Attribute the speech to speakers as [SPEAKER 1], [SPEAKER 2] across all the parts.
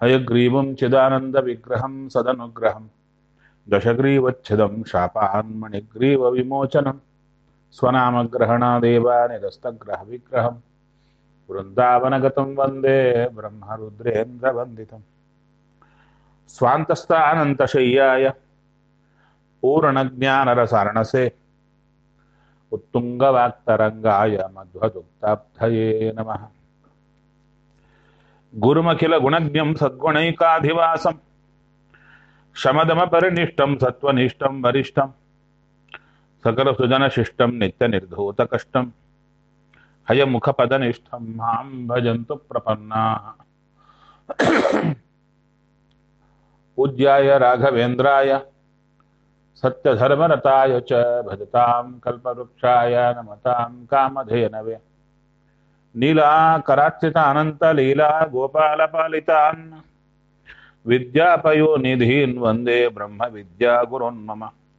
[SPEAKER 1] हयग्रीवं चिदानन्दविग्रहं सदनुग्रहं दशग्रीवच्छिदं शापान्मणिग्रीवविमोचनं स्वनामग्रहणादेवानिरस्तग्रहविग्रहं वृन्दावनगतं वन्दे ब्रह्मरुद्रेन्द्रवन्दितम् स्वान्तस्थानन्तशय्याय पूर्णज्ञानरसारणसे उत्तुङ्गवाक्तरङ्गाय मध्वदुक्ताब्धये नमः गुरुमखिलगुणज्ञं सद्गुणैकाधिवासं शमदमपरिनिष्टं सत्त्वनिष्ठं वरिष्ठं सकलसुजनशिष्टं नित्यनिर्धूतकष्टं हयमुखपदनिष्ठं मां भजन्तु प्रपन्नाः पूज्याय राघवेन्द्राय सत्यधर्मरताय च भजतां कल्पवृक्षाय नमतां कामधेनवे नीलाकरार्चितानन्तलीला गोपालपालितान् विद्यापयोनिधीन् वन्दे ब्रह्मविद्यागुरोन् मम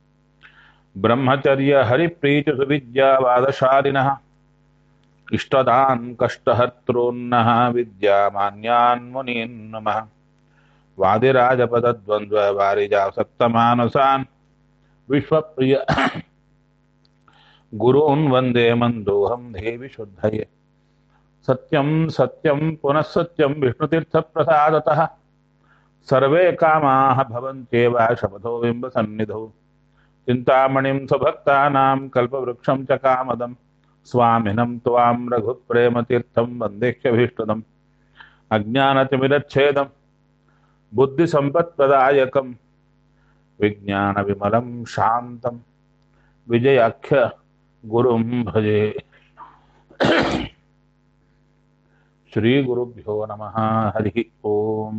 [SPEAKER 1] ब्रह्मचर्यहरिप्रीतिसुविद्यावादशालिनः इष्टदान् कष्टहर्तॄन्नः विद्यामान्यान् मुनीन् नमः वादिराजपदद्वन्द्ववारिजासक्तमानसान् विश्वप्रिय गुरून् वन्दे मन्दोऽहं देवि शुद्धये सत्यं सत्यं पुनः सत्यं विष्णुतीर्थप्रसादतः सर्वे कामाः भवन्त्येव शपथो बिम्बसन्निधौ चिन्तामणिं स्वभक्तानां कल्पवृक्षं च कामदं स्वामिनं त्वां रघुप्रेमतीर्थं वन्देह्यभीष्टदम् अज्ञानतिमिरच्छेदं बुद्धिसम्पत्प्रदायकं विज्ञानविमलं शान्तं विजयाख्य गुरुं भजे श्रीगुरुभ्यो नमः हरिः ओम्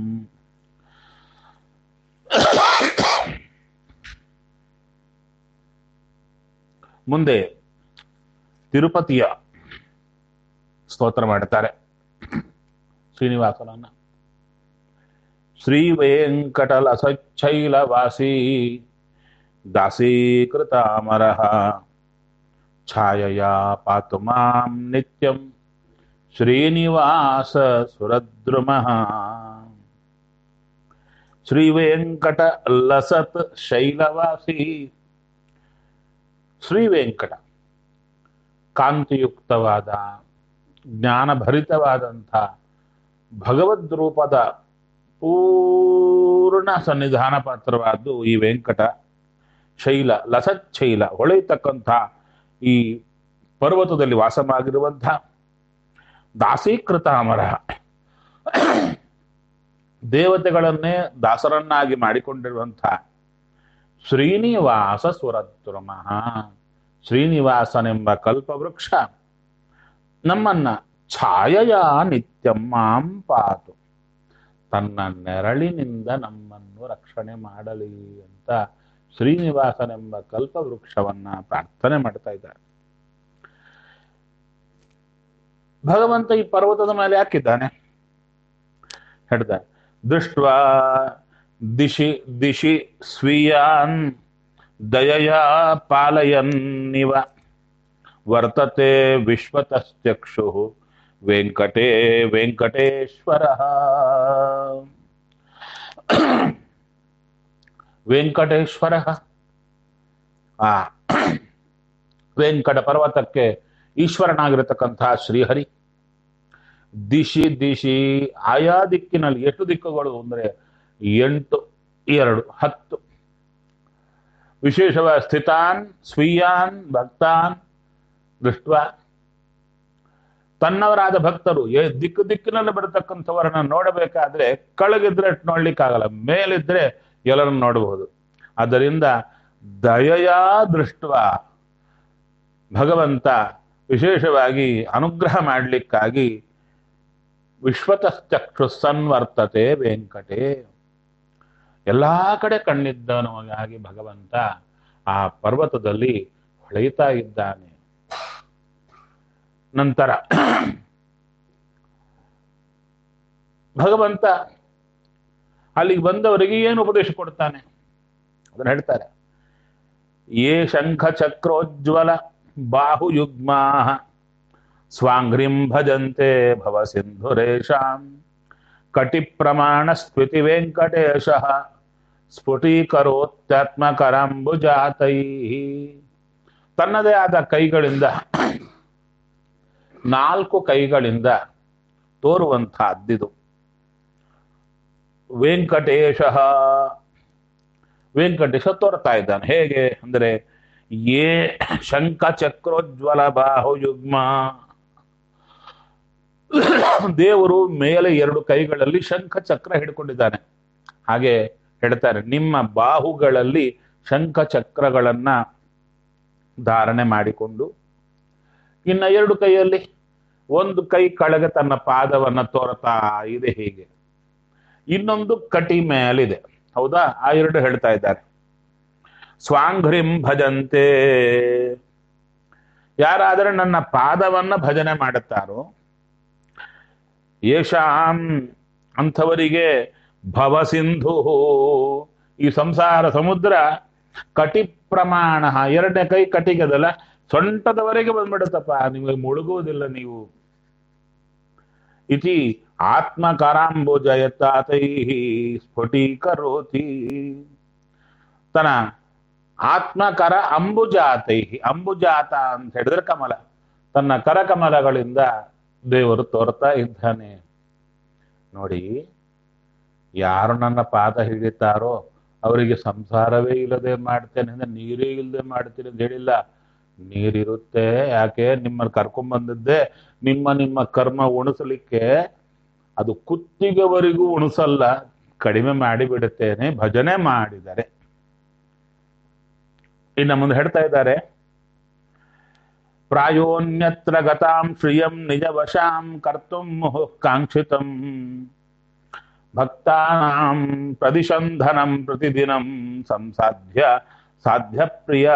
[SPEAKER 1] ಮುಂದೆ ತಿರುಪತಿಯ ಸ್ತೋತ್ರ ಮಾಡ್ತಾರೆ ಶ್ರೀನಿವಾಸನನ್ನ ಶ್ರೀ ವೆಂಕಟಲ ಸಚ್ಚೈಲವಾಸಿ ದಾಸೀಕೃತಾಮರಃ ಛಾಯಯ ಪಾತು ಮಾಂ ನಿತ್ಯಂ ಶ್ರೀನಿವಾಸ ಸುರದ್ರುಮಃ ಶ್ರೀ ವೆಂಕಟ ಲಸತ್ ಶೈಲವಾಸಿ ಶ್ರೀ ವೆಂಕಟ ಕಾಂತಿಯುಕ್ತವಾದ ಜ್ಞಾನಭರಿತವಾದಂಥ ಭಗವದ್ ರೂಪದ ಪೂರ್ಣ ಸನ್ನಿಧಾನ ಪಾತ್ರವಾದ್ದು ಈ ವೆಂಕಟ ಶೈಲ ಲಸತ್ ಶೈಲ ಹೊಳೆಯತಕ್ಕಂಥ ಈ ಪರ್ವತದಲ್ಲಿ ವಾಸವಾಗಿರುವಂಥ ದಾಸೀಕೃತ ಅಮರ ದೇವತೆಗಳನ್ನೇ ದಾಸರನ್ನಾಗಿ ಮಾಡಿಕೊಂಡಿರುವಂಥ ಶ್ರೀನಿವಾಸ ಸುರದ್ರುಮಃ ಶ್ರೀನಿವಾಸನೆಂಬ ಕಲ್ಪವೃಕ್ಷ ನಮ್ಮನ್ನ ಛಾಯಯ ನಿತ್ಯಂ ಮಾಂ ಪಾತು ತನ್ನ ನೆರಳಿನಿಂದ ನಮ್ಮನ್ನು ರಕ್ಷಣೆ ಮಾಡಲಿ ಅಂತ ಶ್ರೀನಿವಾಸನೆಂಬ ಕಲ್ಪವೃಕ್ಷವನ್ನ ಪ್ರಾರ್ಥನೆ ಮಾಡ್ತಾ ಇದ್ದಾರೆ ಭಗವಂತ ಈ ಪರ್ವತದ ಮೇಲೆ ಹಾಕಿದ್ದಾನೆ ಹೇಳ್ದ ದೃಷ್ಟ ದಿಶಿ ದಿಶಿ ಸ್ವೀಯಾನ್ ದಯಯ ಪಾಲಯನ್ನಿವ ವರ್ತತೆ ವಿಶ್ವತಶ್ಚಕ್ಷು ವೆಂಕಟೇ ವೆಂಕಟೇಶ್ವರ ವೆಂಕಟೇಶ್ವರ ಆ ವೆಂಕಟ ಪರ್ವತಕ್ಕೆ ಈಶ್ವರನಾಗಿರತಕ್ಕಂತಹ ಶ್ರೀಹರಿ ದಿಶಿ ದಿಶಿ ಆಯಾ ದಿಕ್ಕಿನಲ್ಲಿ ಎಷ್ಟು ದಿಕ್ಕುಗಳು ಅಂದ್ರೆ ಎಂಟು ಎರಡು ಹತ್ತು ವಿಶೇಷವ ಸ್ಥಿತಾನ್ ಸ್ವೀಯಾನ್ ಭಕ್ತಾನ್ ದೃಷ್ಟ ತನ್ನವರಾದ ಭಕ್ತರು ಏ- ದಿಕ್ಕು ದಿಕ್ಕಿನಲ್ಲಿ ಬರತಕ್ಕಂಥವರನ್ನ ನೋಡಬೇಕಾದ್ರೆ ಕೆಳಗಿದ್ರೆ ನೋಡ್ಲಿಕ್ಕಾಗಲ್ಲ ಮೇಲಿದ್ರೆ ಎಲ್ಲರನ್ನು ನೋಡಬಹುದು ಆದ್ದರಿಂದ ದಯಯಾ ದೃಷ್ಟ ಭಗವಂತ ವಿಶೇಷವಾಗಿ ಅನುಗ್ರಹ ಮಾಡಲಿಕ್ಕಾಗಿ ವಿಶ್ವತಶ್ಚಕ್ಷು ಸನ್ವರ್ತತೆ ವೆಂಕಟೆ ಎಲ್ಲಾ ಕಡೆ ಕಣ್ಣಿದ್ದವನಾಗಿ ಭಗವಂತ ಆ ಪರ್ವತದಲ್ಲಿ ಹೊಳೆಯುತ್ತಾ ಇದ್ದಾನೆ ನಂತರ ಭಗವಂತ ಅಲ್ಲಿಗೆ ಬಂದವರಿಗೆ ಏನು ಉಪದೇಶ ಕೊಡ್ತಾನೆ ಅದನ್ನ ಹೇಳ್ತಾರೆ ಯೇ ಶಂಖ ಚಕ್ರೋಜ್ವಲ ಬಾಹುಯುಗ್ಮಾ ಸ್ವಾಂಘ್ರಿಂ ಭಜಂತೆ ಭವ ಸಿಂಧುರೇಶಾಂ ಕಟಿ ಪ್ರಮಾಣ ಸ್ಫುತಿ ವೆಂಕಟೇಶ ಸ್ಫುಟೀಕರೋತ್ಯಾತ್ಮಕರಂಬುಜಾತೈ ತನ್ನದೇ ಆದ ಕೈಗಳಿಂದ ನಾಲ್ಕು ಕೈಗಳಿಂದ ತೋರುವಂತಹದ್ದಿದು ವೆಂಕಟೇಶ ವೆಂಕಟೇಶ ತೋರ್ತಾ ಇದ್ದಾನೆ ಹೇಗೆ ಅಂದರೆ ಏ ಶಂಖ ಚಕ್ರೋಜ್ವಲ ಬಾಹುಯುಗ್ಮ ದೇವರು ಮೇಲೆ ಎರಡು ಕೈಗಳಲ್ಲಿ ಶಂಖ ಚಕ್ರ ಹಿಡ್ಕೊಂಡಿದ್ದಾನೆ ಹಾಗೆ ಹೇಳ್ತಾರೆ ನಿಮ್ಮ ಬಾಹುಗಳಲ್ಲಿ ಶಂಖ ಚಕ್ರಗಳನ್ನ ಧಾರಣೆ ಮಾಡಿಕೊಂಡು ಇನ್ನ ಎರಡು ಕೈಯಲ್ಲಿ ಒಂದು ಕೈ ಕೆಳಗೆ ತನ್ನ ಪಾದವನ್ನ ತೋರ್ತಾ ಇದೆ ಹೀಗೆ ಇನ್ನೊಂದು ಕಟಿ ಮೇಲಿದೆ ಹೌದಾ ಆ ಎರಡು ಹೇಳ್ತಾ ಇದ್ದಾರೆ ಸ್ವಾಂಘ್ರಿಂ ಭಜಂತೆ ಯಾರಾದರೆ ನನ್ನ ಪಾದವನ್ನ ಭಜನೆ ಮಾಡುತ್ತಾರೋ ಯಶಾಂ ಅಂಥವರಿಗೆ ಭವಸಿಂಧು ಈ ಸಂಸಾರ ಸಮುದ್ರ ಕಟಿ ಪ್ರಮಾಣ ಎರಡನೇ ಕೈ ಕಟಿಗದಲ್ಲ ಸೊಂಟದವರೆಗೆ ಬಂದ್ಬಿಡುತ್ತಪ್ಪ ನಿಮಗೆ ಮುಳುಗುವುದಿಲ್ಲ ನೀವು ಇತಿ ಆತ್ಮಕರಾಂಬುಜಯತಾತೈ ಸ್ಫುಟೀಕರೋತಿ ತನ್ನ ಆತ್ಮಕರ ಅಂಬುಜಾತೈ ಅಂಬುಜಾತ ಅಂತ ಹೇಳಿದ್ರೆ ಕಮಲ ತನ್ನ ಕರಕಮಲಗಳಿಂದ ದೇವರು ತೋರ್ತಾ ಇದ್ದಾನೆ ನೋಡಿ ಯಾರು ನನ್ನ ಪಾದ ಹಿಡಿತಾರೋ ಅವರಿಗೆ ಸಂಸಾರವೇ ಇಲ್ಲದೆ ಮಾಡ್ತೇನೆ ಅಂದ್ರೆ ನೀರೇ ಇಲ್ಲದೆ ಮಾಡ್ತೀನಿ ಅಂತ ಹೇಳಿಲ್ಲ ನೀರಿರುತ್ತೆ ಯಾಕೆ ನಿಮ್ಮನ್ನು ಕರ್ಕೊಂಡ್ ಬಂದಿದ್ದೆ ನಿಮ್ಮ ನಿಮ್ಮ ಕರ್ಮ ಉಣಿಸಲಿಕ್ಕೆ ಅದು ಕುತ್ತಿಗೆವರೆಗೂ ಉಣಿಸಲ್ಲ ಕಡಿಮೆ ಮಾಡಿ ಬಿಡುತ್ತೇನೆ ಭಜನೆ ಮಾಡಿದರೆ ಇನ್ನ ಮುಂದೆ ಹೇಳ್ತಾ ಇದ್ದಾರೆ ಪ್ರಾಯೋನ್ಯತ್ರ ಗತಾಂ ಶ್ರಿಯಂ ನಿಜ ವಶಾಂ ಕರ್ತುಂ ಮುಹುಃ ಕಾಂಕ್ಷಿತಂ ಭಕ್ತಾನಾಂ ಪ್ರದಿಶಂಧನಂ ಪ್ರತಿದಿನಂ ಸಂಸಾಧ್ಯ ಸಾಧ್ಯ ಪ್ರಿಯ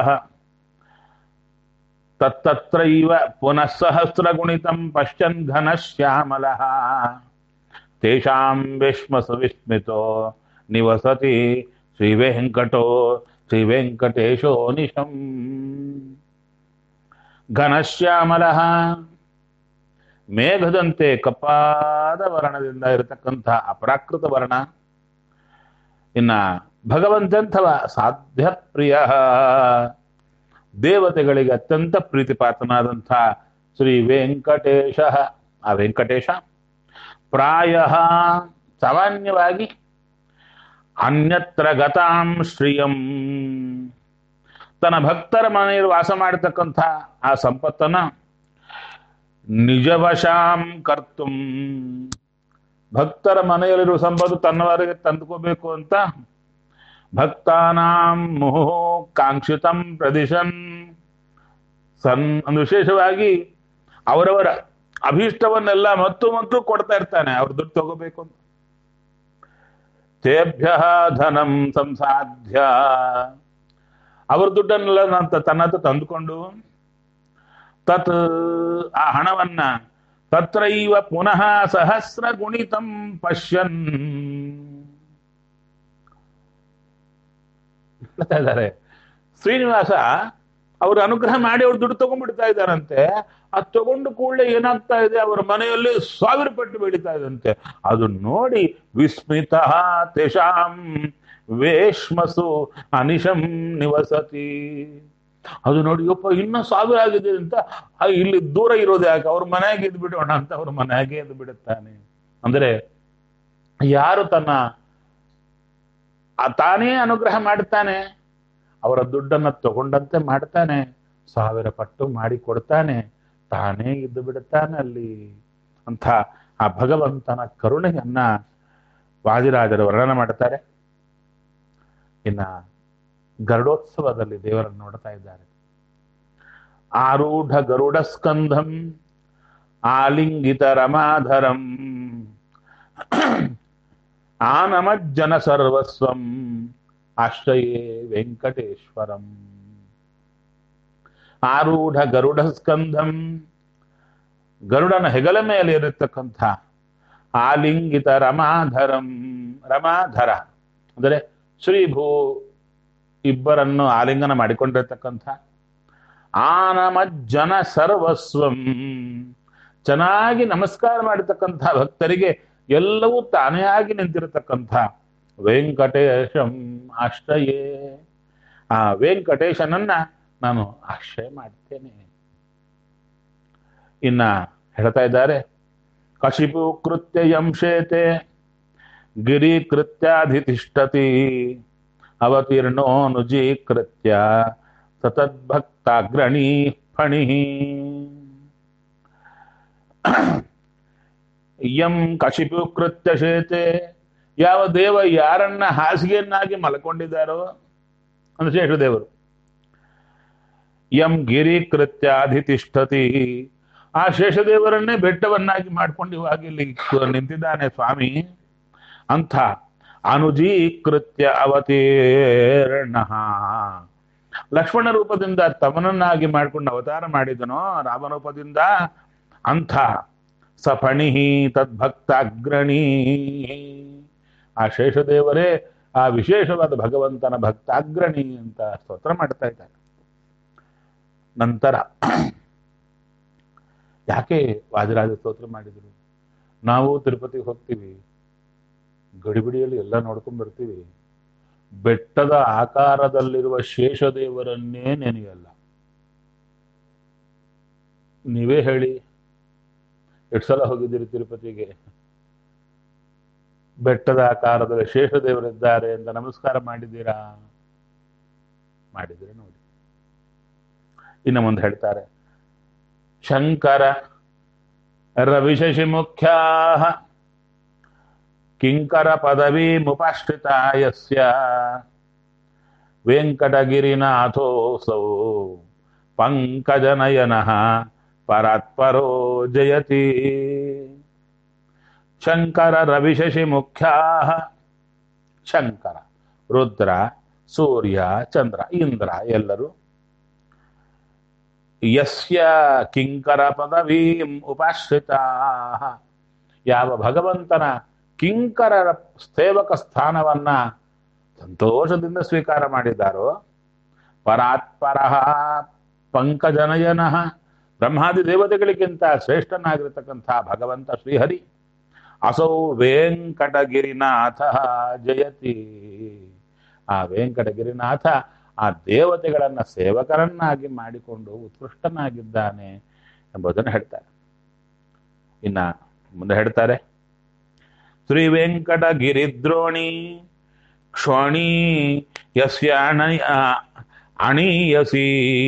[SPEAKER 1] ತತ್ತತ್ರೈವ ಪುನಃ ಸಹಸ್ರಗುಣಿತಂ ಪಶ್ಯನ್ ಘನಶ್ಯಾಮಲಃ ತೇಷಾಂ ವಿಶ್ಮಸು ವಿಸ್ಮಿತೋ ನಿವಸತಿ ಶ್ರೀವೆಂಕಟೋ ಶ್ರೀವೆಂಕಟೇಶೋ ನಿಶಂ ಘನಶ್ಯಾಮಲಃ ಮೇಘದಂತೆ ಕಪ್ಪಾದ ವರ್ಣದಿಂದ ಇರತಕ್ಕಂಥ ಅಪ್ರಾಕೃತ ವರ್ಣ ಇನ್ನ ಭಗವಂತಂಥವ ಸಾಧ್ಯ ಪ್ರಿಯ ದೇವತೆಗಳಿಗೆ ಅತ್ಯಂತ ಪ್ರೀತಿಪಾತ್ರನಾದಂಥ ಶ್ರೀ ವೆಂಕಟೇಶ ಆ ವೆಂಕಟೇಶ ಪ್ರಾಯ ಸಾಮಾನ್ಯವಾಗಿ ಅನ್ಯತ್ರ ಗತಾಂ ಶ್ರಿಯಂ ತನ್ನ ಭಕ್ತರ ಮನೆಯಲ್ಲಿ ವಾಸ ಮಾಡತಕ್ಕಂಥ ಆ ಸಂಪತ್ತನ್ನ ನಿಜವಶಾಂ ಕರ್ತುಂ ಭಕ್ತರ ಮನೆಯಲ್ಲಿರುವ ಸಂಪತ್ತು ತನ್ನವರೆಗೆ ತಂದುಕೋಬೇಕು ಅಂತ ಭಕ್ತಾನಾಂ ಮುಹು ಕಾಂಕ್ಷಿತಂ ಪ್ರದಿಶನ್ ಸನ್ ಒಂದು ವಿಶೇಷವಾಗಿ ಅವರವರ ಅಭೀಷ್ಟವನ್ನೆಲ್ಲ ಮತ್ತು ಮತ್ತು ಕೊಡ್ತಾ ಇರ್ತಾನೆ ಅವ್ರ ದುಡ್ಡು ತಗೋಬೇಕು ಅಂತ ತೇಭ್ಯ ಧನಂ ಸಂಸಾಧ್ಯ ಅವ್ರ ದುಡ್ಡನ್ನೆಲ್ಲ ನಾನು ತನ್ನ ಹತ್ರ ತಂದುಕೊಂಡು ತತ್ ಆ ಹಣವನ್ನ ತತ್ರೈವ ಪುನಃ ಸಹಸ್ರ ಗುಣಿತಂ ಪಶ್ಯನ್ ಹೇಳ್ತಾ ಇದ್ದಾರೆ ಶ್ರೀನಿವಾಸ ಅವ್ರು ಅನುಗ್ರಹ ಮಾಡಿ ಅವ್ರು ದುಡ್ಡು ತಗೊಂಡ್ಬಿಡ್ತಾ ಇದ್ದಾರಂತೆ ಅದು ತಗೊಂಡು ಕೂಡಲೇ ಏನಾಗ್ತಾ ಇದೆ ಅವರ ಮನೆಯಲ್ಲಿ ಸಾವಿರ ಪಟ್ಟು ಬೆಳೀತಾ ಇದಂತೆ ಅದು ನೋಡಿ ವಿಸ್ಮಿತ ತೇಷಾಂ ವೇಶ್ಮಸು ಅನಿಶಂ ನಿವಸತಿ ಅದು ನೋಡಿ ಯಪ್ಪ ಇನ್ನೂ ಸಾವಿರ ಆಗಿದೆ ಅಂತ ಆ ಇಲ್ಲಿ ದೂರ ಇರೋದು ಯಾಕೆ ಅವ್ರ ಮನೆಯಾಗೆ ಇದ್ದು ಬಿಡೋಣ ಅಂತ ಅವ್ರ ಮನೆಯಾಗೆ ಇದ್ದು ಬಿಡುತ್ತಾನೆ ಅಂದ್ರೆ ಯಾರು ತನ್ನ ಆ ತಾನೇ ಅನುಗ್ರಹ ಮಾಡುತ್ತಾನೆ ಅವರ ದುಡ್ಡನ್ನ ತಗೊಂಡಂತೆ ಮಾಡ್ತಾನೆ ಸಾವಿರ ಪಟ್ಟು ಮಾಡಿ ಕೊಡ್ತಾನೆ ತಾನೇ ಇದ್ದು ಬಿಡುತ್ತಾನೆ ಅಲ್ಲಿ ಅಂತ ಆ ಭಗವಂತನ ಕರುಣೆಯನ್ನ ವಾದಿರಾಜರು ವರ್ಣನೆ ಮಾಡ್ತಾರೆ ಇನ್ನ ಗರುಡೋತ್ಸವದಲ್ಲಿ ದೇವರನ್ನು ನೋಡ್ತಾ ಇದ್ದಾರೆ ಆರೂಢ ಗರುಡ ಸ್ಕಂಧಂ ಆಲಿಂಗಿತ ರಮಾಧರಂ ಆನಮಜ್ಜನ ಸರ್ವಸ್ವಂ ಆಶ್ರಯೇ ವೆಂಕಟೇಶ್ವರಂ ಆರೂಢ ಗರುಡ ಸ್ಕಂಧಂ ಗರುಡನ ಹೆಗಲ ಮೇಲೆ ಇರತಕ್ಕಂಥ ಆಲಿಂಗಿತ ರಮಾಧರಂ ರಮಾಧರ ಅಂದರೆ ಶ್ರೀಭೂ ಇಬ್ಬರನ್ನು ಆಲಿಂಗನ ಮಾಡಿಕೊಂಡಿರ್ತಕ್ಕಂಥ ಆನಮಜ್ಜನ ಸರ್ವಸ್ವಂ ಚೆನ್ನಾಗಿ ನಮಸ್ಕಾರ ಮಾಡಿರ್ತಕ್ಕಂಥ ಭಕ್ತರಿಗೆ ಎಲ್ಲವೂ ತಾನೇ ಆಗಿ ನಿಂತಿರತಕ್ಕಂಥ ವೆಂಕಟೇಶಂ ಆಶ್ರಯೇ ಆ ವೆಂಕಟೇಶನನ್ನ ನಾನು ಆಶ್ರಯ ಮಾಡ್ತೇನೆ ಇನ್ನ ಹೇಳ್ತಾ ಇದ್ದಾರೆ ಕಶಿಪು ಕೃತ್ಯ ಯಂಶೇತೆ ಗಿರಿ ಕೃತ್ಯಾಧಿತಿಷ್ಠತಿ ಅವತೀರ್ಣೋನುಜೀಕೃತ್ಯ ಸತದ್ಭಕ್ತಾಗ್ರಣಿ ಫಣಿ ಯಂ ಕಶಿಪು ಕೃತ್ಯ ಶೇತೆ ಯಾವ ದೇವ ಯಾರನ್ನ ಹಾಸಿಗೆಯನ್ನಾಗಿ ಮಲ್ಕೊಂಡಿದ್ದಾರೋ ಅಂದ್ರೆ ಶೇಷದೇವರು ಯಂ ಗಿರಿ ಕೃತ್ಯಾಧಿತಿಷ್ಠತಿ ಆ ಶೇಷದೇವರನ್ನೇ ಬೆಟ್ಟವನ್ನಾಗಿ ಮಾಡ್ಕೊಂಡು ಇವಾಗ ಇಲ್ಲಿ ನಿಂತಿದ್ದಾನೆ ಸ್ವಾಮಿ ಅಂಥ ಅನುಜೀಕೃತ್ಯ ಅವತೀರ್ಣ ಲಕ್ಷ್ಮಣ ರೂಪದಿಂದ ತಮನನ್ನಾಗಿ ಮಾಡ್ಕೊಂಡು ಅವತಾರ ಮಾಡಿದನೋ ರಾಮರೂಪದಿಂದ ಅಂಥ ಸಫಣಿ ತದ್ಭಕ್ತ ಅಗ್ರಣಿ ಆ ಶೇಷದೇವರೇ ಆ ವಿಶೇಷವಾದ ಭಗವಂತನ ಭಕ್ತಾಗ್ರಣಿ ಅಂತ ಸ್ತೋತ್ರ ಮಾಡ್ತಾ ಇದ್ದಾರೆ ನಂತರ ಯಾಕೆ ವಾದಿರಾಜ ಸ್ತೋತ್ರ ಮಾಡಿದ್ರು ನಾವು ತಿರುಪತಿಗೆ ಹೋಗ್ತೀವಿ ಗಡಿಬಿಡಿಯಲ್ಲಿ ಎಲ್ಲ ನೋಡ್ಕೊಂಡ್ ಬರ್ತೀವಿ ಬೆಟ್ಟದ ಆಕಾರದಲ್ಲಿರುವ ಶೇಷದೇವರನ್ನೇ ನೆನೆಯಲ್ಲ ನೀವೇ ಹೇಳಿ ಎಷ್ಟು ಸಲ ಹೋಗಿದ್ದೀರಿ ತಿರುಪತಿಗೆ ಬೆಟ್ಟದ ಆಕಾರದಲ್ಲಿ ಶೇಷದೇವರಿದ್ದಾರೆ ಅಂತ ನಮಸ್ಕಾರ ಮಾಡಿದ್ದೀರಾ ಮಾಡಿದ್ರೆ ನೋಡಿ ಇನ್ನು ಮುಂದೆ ಹೇಳ್ತಾರೆ ಶಂಕರ ರವಿಶಶಿ ಮುಖ್ಯಾ ಕಿಂಕರ ಪದವಿ ಮುಪಾಶ್ರಿತ ಯಸ್ಯ ವೆಂಕಟಗಿರಿನಾಥೋಸೌ ಪಂಕಜನಯನ ಪರಾತ್ಪರೋ ಜಯತಿ ಶಂಕರ ರವಿಶಶಿ ಮುಖ್ಯಾ ಶಂಕರ ರುದ್ರ ಸೂರ್ಯ ಚಂದ್ರ ಇಂದ್ರ ಎಲ್ಲರೂ ಯಸ್ಯ ಕಿಂಕರ ಪದವೀಂ ಉಪಾಶ್ರಿತ ಯಾವ ಭಗವಂತನ ಕಿಂಕರರ ಸೇವಕ ಸ್ಥಾನವನ್ನ ಸಂತೋಷದಿಂದ ಸ್ವೀಕಾರ ಮಾಡಿದ್ದಾರೋ ಪರಾತ್ಪರ ಪಂಕಜನಯನ ಬ್ರಹ್ಮಾದಿ ದೇವತೆಗಳಿಗಿಂತ ಶ್ರೇಷ್ಠನಾಗಿರತಕ್ಕಂಥ ಭಗವಂತ ಶ್ರೀಹರಿ ಅಸೌ ವೆಂಕಟಗಿರಿನಾಥ ಜಯತಿ ಆ ವೆಂಕಟಗಿರಿನಾಥ ಆ ದೇವತೆಗಳನ್ನ ಸೇವಕರನ್ನಾಗಿ ಮಾಡಿಕೊಂಡು ಉತ್ಕೃಷ್ಟನಾಗಿದ್ದಾನೆ ಎಂಬುದನ್ನು ಹೇಳ್ತಾರೆ ಇನ್ನ ಮುಂದೆ ಹೇಳ್ತಾರೆ ಶ್ರೀ ವೆಂಕಟಗಿರಿದ್ರೋಣಿ ಕ್ಷೋಣಿ ಯಸ್ಯ ಅಣಿ ಅಣೀಯಸಿ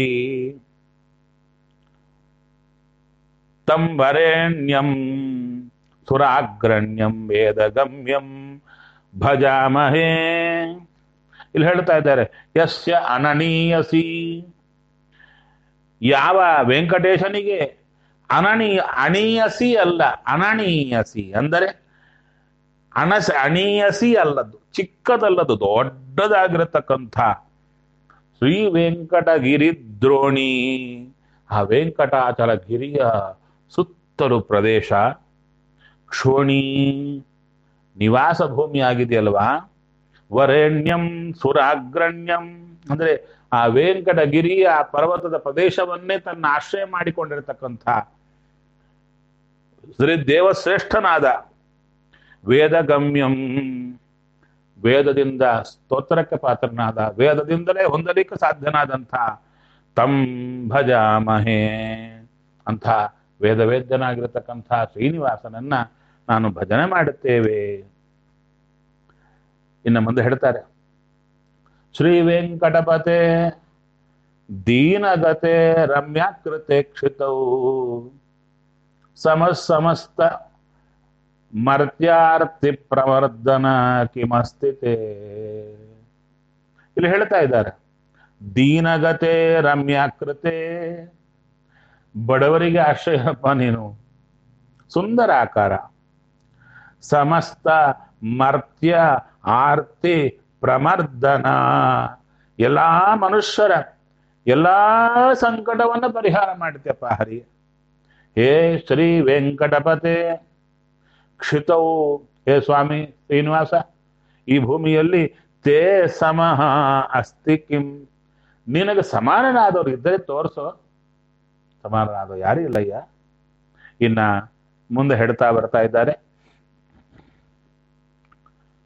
[SPEAKER 1] ತಂ ವರೇಣ್ಯಂ ಸುರಾಗ್ರಣ್ಯಂ ವೇದಗಮ್ಯಂ ಭಜಾಮಹೇ ಇಲ್ಲಿ ಹೇಳ್ತಾ ಇದ್ದಾರೆ ಯಸ್ಯ ಅನನೀಯಸಿ ಯಾವ ವೆಂಕಟೇಶನಿಗೆ ಅನನೀಯ ಅಣೀಯಸಿ ಅಲ್ಲ ಅನನೀಯಸಿ ಅಂದರೆ ಅನಸ ಅಣೀಯಸಿ ಅಲ್ಲದ್ದು ಚಿಕ್ಕದಲ್ಲದು ದೊಡ್ಡದಾಗಿರತಕ್ಕಂಥ ಶ್ರೀ ವೆಂಕಟಗಿರಿ ದ್ರೋಣಿ ಆ ವೆಂಕಟಾಚಲ ಗಿರಿಯ ಸುತ್ತಲೂ ಪ್ರದೇಶ ಕ್ಷೋಣಿ ನಿವಾಸ ಭೂಮಿ ಆಗಿದೆಯಲ್ವಾ ವರೇಣ್ಯಂ ಸುರಾಗ್ರಣ್ಯಂ ಅಂದ್ರೆ ಆ ವೆಂಕಟಗಿರಿ ಆ ಪರ್ವತದ ಪ್ರದೇಶವನ್ನೇ ತನ್ನ ಆಶ್ರಯ ಮಾಡಿಕೊಂಡಿರತಕ್ಕಂಥ ಶ್ರೀ ದೇವಶ್ರೇಷ್ಠನಾದ ವೇದಗಮ್ಯಂ ವೇದದಿಂದ ಸ್ತೋತ್ರಕ್ಕೆ ಪಾತ್ರನಾದ ವೇದದಿಂದಲೇ ಹೊಂದಲಿಕ್ಕೆ ಸಾಧ್ಯನಾದಂಥ ತಂ ಭಜಾಮಹೇ ಅಂಥ ವೇದವೇದ್ಯನಾಗಿರತಕ್ಕಂಥ ಶ್ರೀನಿವಾಸನನ್ನ ನಾನು ಭಜನೆ ಮಾಡುತ್ತೇವೆ ಇನ್ನು ಮುಂದೆ ಹೇಳ್ತಾರೆ ಶ್ರೀ ವೆಂಕಟಪತೆ ದೀನಗತೆ ರಮ್ಯಾಕೃತೆ ಕ್ಷಿತೌ ಸಮ ಸಮಸ್ತ ಮರ್ತ್ಯಾರ್ಥಿ ಪ್ರವರ್ಧನ ಕಿಮಸ್ತಿತೆ ಇಲ್ಲಿ ಹೇಳ್ತಾ ಇದ್ದಾರೆ ದೀನಗತೆ ರಮ್ಯಾಕೃತೆ ಬಡವರಿಗೆ ಆಶ್ರಯಪ್ಪ ನೀನು ಸುಂದರ ಆಕಾರ ಸಮಸ್ತ ಮರ್ತ್ಯ ಆರ್ತಿ ಪ್ರಮರ್ದನ ಎಲ್ಲಾ ಮನುಷ್ಯರ ಎಲ್ಲಾ ಸಂಕಟವನ್ನ ಪರಿಹಾರ ಮಾಡ್ತೇಪ್ಪ ಹರಿ ಹೇ ಶ್ರೀ ವೆಂಕಟಪತೆ ಕ್ಷಿತವು ಹೇ ಸ್ವಾಮಿ ಶ್ರೀನಿವಾಸ ಈ ಭೂಮಿಯಲ್ಲಿ ತೇ ಸಮಃ ಅಸ್ತಿ ಕಿಂ ನಿನಗೆ ಸಮಾನನಾದವ್ರು ಇದ್ದರೆ ತೋರಿಸೋ ಸಮಾನನಾದವ್ ಯಾರು ಇಲ್ಲಯ್ಯ ಇನ್ನ ಮುಂದೆ ಹೇಳ್ತಾ ಬರ್ತಾ ಇದ್ದಾರೆ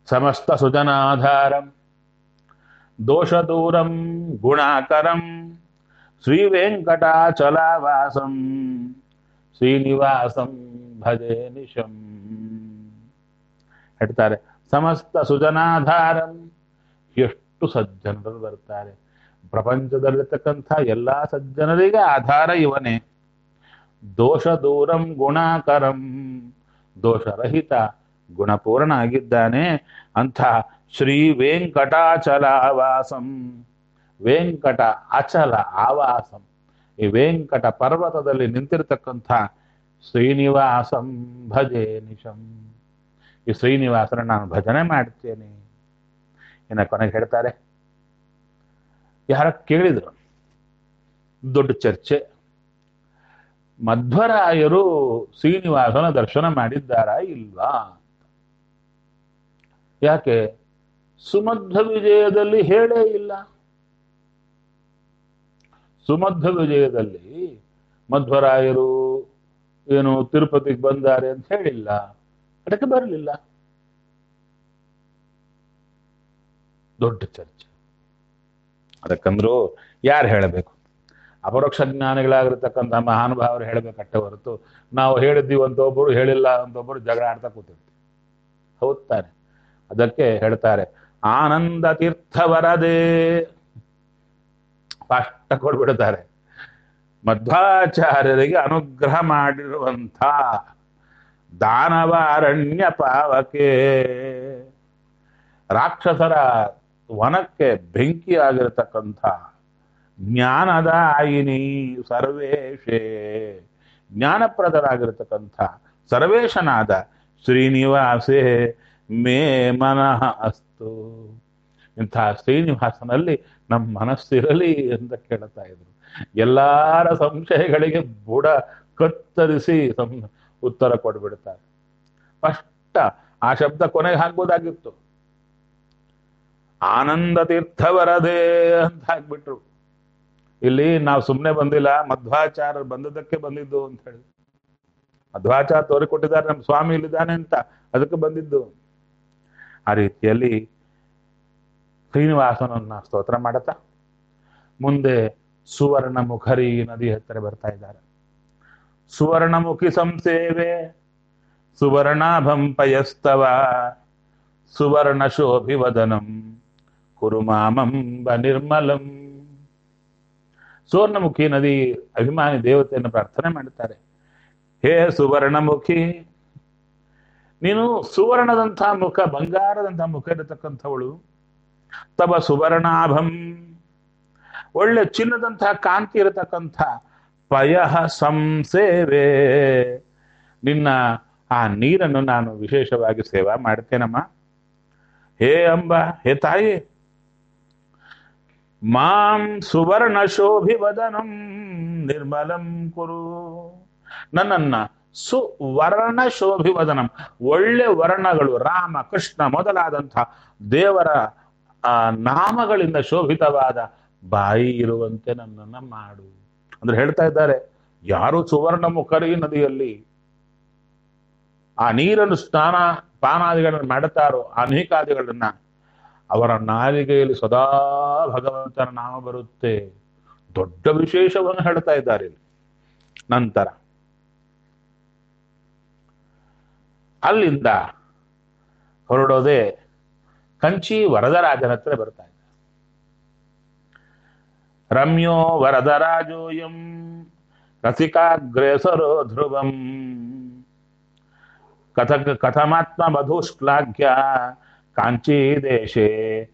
[SPEAKER 1] ಸಮಸ್ತ ಸುಜನಾಧಾರಂ ದೋಷದೂರಂ ಗುಣಾಕರಂ ಶ್ರೀ ವೆಂಕಟಾಚಲಾವಾಸಂ ಶ್ರೀನಿವಾಸಂ ಭಜೆ ನಿಶಂ ಹೇಳ್ತಾರೆ ಸಮಸ್ತ ಸುಜನಾಧಾರಂ ಎಷ್ಟು ಸಜ್ಜನರು ಬರ್ತಾರೆ ಪ್ರಪಂಚದಲ್ಲಿರ್ತಕ್ಕಂಥ ಎಲ್ಲಾ ಸಜ್ಜನರಿಗೆ ಆಧಾರ ಇವನೇ ದೋಷ ದೂರಂ ಗುಣಾಕರಂ ದೋಷರಹಿತ ಗುಣಪೂರ್ಣ ಆಗಿದ್ದಾನೆ ಅಂಥ ಶ್ರೀ ವೆಂಕಟಾಚಲಾವಾಸಂ ವೆಂಕಟ ಅಚಲ ಆವಾಸಂ ಈ ವೆಂಕಟ ಪರ್ವತದಲ್ಲಿ ನಿಂತಿರ್ತಕ್ಕಂಥ ಶ್ರೀನಿವಾಸಂ ಭಜೆ ನಿಶಂ ಈ ಶ್ರೀನಿವಾಸನ ನಾನು ಭಜನೆ ಮಾಡ್ತೇನೆ ಇನ್ನ ಕೊನೆಗೆ ಹೇಳ್ತಾರೆ ಯಾರ ಕೇಳಿದ್ರು ದೊಡ್ಡ ಚರ್ಚೆ ಮಧ್ವರಾಯರು ಶ್ರೀನಿವಾಸನ ದರ್ಶನ ಮಾಡಿದ್ದಾರಾ ಇಲ್ವಾ ಯಾಕೆ ಸುಮಧ್ವ ವಿಜಯದಲ್ಲಿ ಹೇಳೇ ಇಲ್ಲ ಸುಮಧ್ವ ವಿಜಯದಲ್ಲಿ ಮಧ್ವರಾಯರು ಏನು ತಿರುಪತಿಗೆ ಬಂದಾರೆ ಅಂತ ಹೇಳಿಲ್ಲ ಅದಕ್ಕೆ ಬರಲಿಲ್ಲ ದೊಡ್ಡ ಚರ್ಚೆ ಅದಕ್ಕಂದ್ರು ಯಾರು ಹೇಳಬೇಕು ಅಪರೋಕ್ಷ ಜ್ಞಾನಿಗಳಾಗಿರ್ತಕ್ಕಂಥ ಮಹಾನುಭಾವರು ಹೇಳಬೇಕಟ್ಟೆ ಹೊರತು ನಾವು ಹೇಳಿದ್ದೀವಿ ಅಂತ ಒಬ್ಬರು ಹೇಳಿಲ್ಲ ಅಂತ ಒಬ್ಬರು ಜಗಳ ಆಡ್ತಾ ಕೂತಿರ್ತೀವಿ ಹೌದ್ ತಾನೆ ಅದಕ್ಕೆ ಹೇಳ್ತಾರೆ ಆನಂದ ತೀರ್ಥವರದೇ ಸ್ಪಷ್ಟ ಕೊಡ್ಬಿಡ್ತಾರೆ ಮಧ್ವಾಚಾರ್ಯರಿಗೆ ಅನುಗ್ರಹ ಮಾಡಿರುವಂಥ ದಾನವಾರಣ್ಯ ಪಾವಕೆ ರಾಕ್ಷಸರ ವನಕ್ಕೆ ಬೆಂಕಿ ಆಗಿರತಕ್ಕಂಥ ಜ್ಞಾನದಾಯಿನಿ ಸರ್ವೇಶೇ ಜ್ಞಾನಪ್ರದರಾಗಿರತಕ್ಕಂಥ ಸರ್ವೇಶನಾದ ಶ್ರೀನಿವಾಸೇ ಮೇ ಮನಃ ಅಸ್ತು ಇಂಥ ಶ್ರೀನಿವಾಸನಲ್ಲಿ ನಮ್ಮ ಮನಸ್ಸಿರಲಿ ಅಂತ ಕೇಳ್ತಾ ಇದ್ರು ಎಲ್ಲಾರ ಸಂಶಯಗಳಿಗೆ ಬುಡ ಕತ್ತರಿಸಿ ಸಂ ಉತ್ತರ ಕೊಟ್ಬಿಡ್ತಾರೆ ಸ್ಪಷ್ಟ ಆ ಶಬ್ದ ಕೊನೆಗೆ ಹಾಕ್ಬೋದಾಗಿತ್ತು ಆನಂದ ತೀರ್ಥವರದೇ ಅಂತ ಹಾಕ್ಬಿಟ್ರು ಇಲ್ಲಿ ನಾವು ಸುಮ್ಮನೆ ಬಂದಿಲ್ಲ ಮಧ್ವಾಚಾರ್ಯರು ಬಂದದಕ್ಕೆ ಬಂದಿದ್ದು ಅಂತ ಹೇಳಿ ಮಧ್ವಾಚಾರ ತೋರಿಕೊಟ್ಟಿದ್ದಾರೆ ನಮ್ಮ ಸ್ವಾಮಿ ಇಲ್ಲಿದ್ದಾನೆ ಅಂತ ಅದಕ್ಕೆ ಬಂದಿದ್ದು ಆ ರೀತಿಯಲ್ಲಿ ಶ್ರೀನಿವಾಸನನ್ನ ಸ್ತೋತ್ರ ಮಾಡತ್ತ ಮುಂದೆ ಸುವರ್ಣ ಮುಖರಿ ನದಿ ಹತ್ತಿರ ಬರ್ತಾ ಇದ್ದಾರೆ ಸುವರ್ಣಮುಖಿ ಸಂಸೇವೆ ಸುವರ್ಣಾಭಂ ಪಯಸ್ತವ ಸುವರ್ಣ ಶೋಭಿವದನಂ ಕುರು ಮಾಮಂಬ ನಿರ್ಮಲಂ ಸುವರ್ಣಮುಖಿ ನದಿ ಅಭಿಮಾನಿ ದೇವತೆಯನ್ನು ಪ್ರಾರ್ಥನೆ ಮಾಡುತ್ತಾರೆ ಹೇ ಸುವರ್ಣಮುಖಿ ನೀನು ಸುವರ್ಣದಂಥ ಮುಖ ಬಂಗಾರದಂಥ ಮುಖ ಇರತಕ್ಕಂಥವಳು ತವ ಸುವರ್ಣಾಭಂ ಒಳ್ಳೆ ಚಿನ್ನದಂತಹ ಕಾಂತಿ ಇರತಕ್ಕಂಥ ಪಯ ಸಂಸೇವೆ ನಿನ್ನ ಆ ನೀರನ್ನು ನಾನು ವಿಶೇಷವಾಗಿ ಸೇವಾ ಮಾಡ್ತೇನಮ್ಮ ಹೇ ಅಂಬ ಹೇ ತಾಯಿ ಮಾಂ ಸುವರ್ಣ ಶೋಭಿವದನಂ ನಿರ್ಮಲಂ ಕುರು ನನ್ನನ್ನ ಸುವರ್ಣ ಶೋಭಿವದನಂ ಒಳ್ಳೆ ವರ್ಣಗಳು ರಾಮ ಕೃಷ್ಣ ಮೊದಲಾದಂಥ ದೇವರ ಆ ನಾಮಗಳಿಂದ ಶೋಭಿತವಾದ ಬಾಯಿ ಇರುವಂತೆ ನನ್ನನ್ನ ಮಾಡು ಅಂದ್ರೆ ಹೇಳ್ತಾ ಇದ್ದಾರೆ ಯಾರು ಸುವರ್ಣ ಮುಖರಿ ನದಿಯಲ್ಲಿ ಆ ನೀರನ್ನು ಸ್ನಾನ ಪಾನಾದಿಗಳನ್ನು ಮಾಡುತ್ತಾರೋ ಅನೇಕಾದಿಗಳನ್ನ ಅವರ ನಾಲಿಗೆಯಲ್ಲಿ ಸದಾ ಭಗವಂತನ ನಾಮ ಬರುತ್ತೆ ದೊಡ್ಡ ವಿಶೇಷವನ್ನು ಹೇಳ್ತಾ ಇದ್ದಾರೆ ಇಲ್ಲಿ ನಂತರ ಅಲ್ಲಿಂದ ಹೊರಡೋದೆ ಕಂಚಿ ವರದರಾಜನ ಹತ್ರ ಬರ್ತಾ ಇದ್ದ ರಮ್ಯೋ ವರದರಾಜೋಯಂ ರಸಿಕಾಗ್ರೇಸರೋ ಧ್ರುವಂ ಕಥ ಕಥಮಾತ್ಮ ಮಧುಶ್ಲಾಘ್ಯ ಕಾಂಚಿ ದೇಶೆ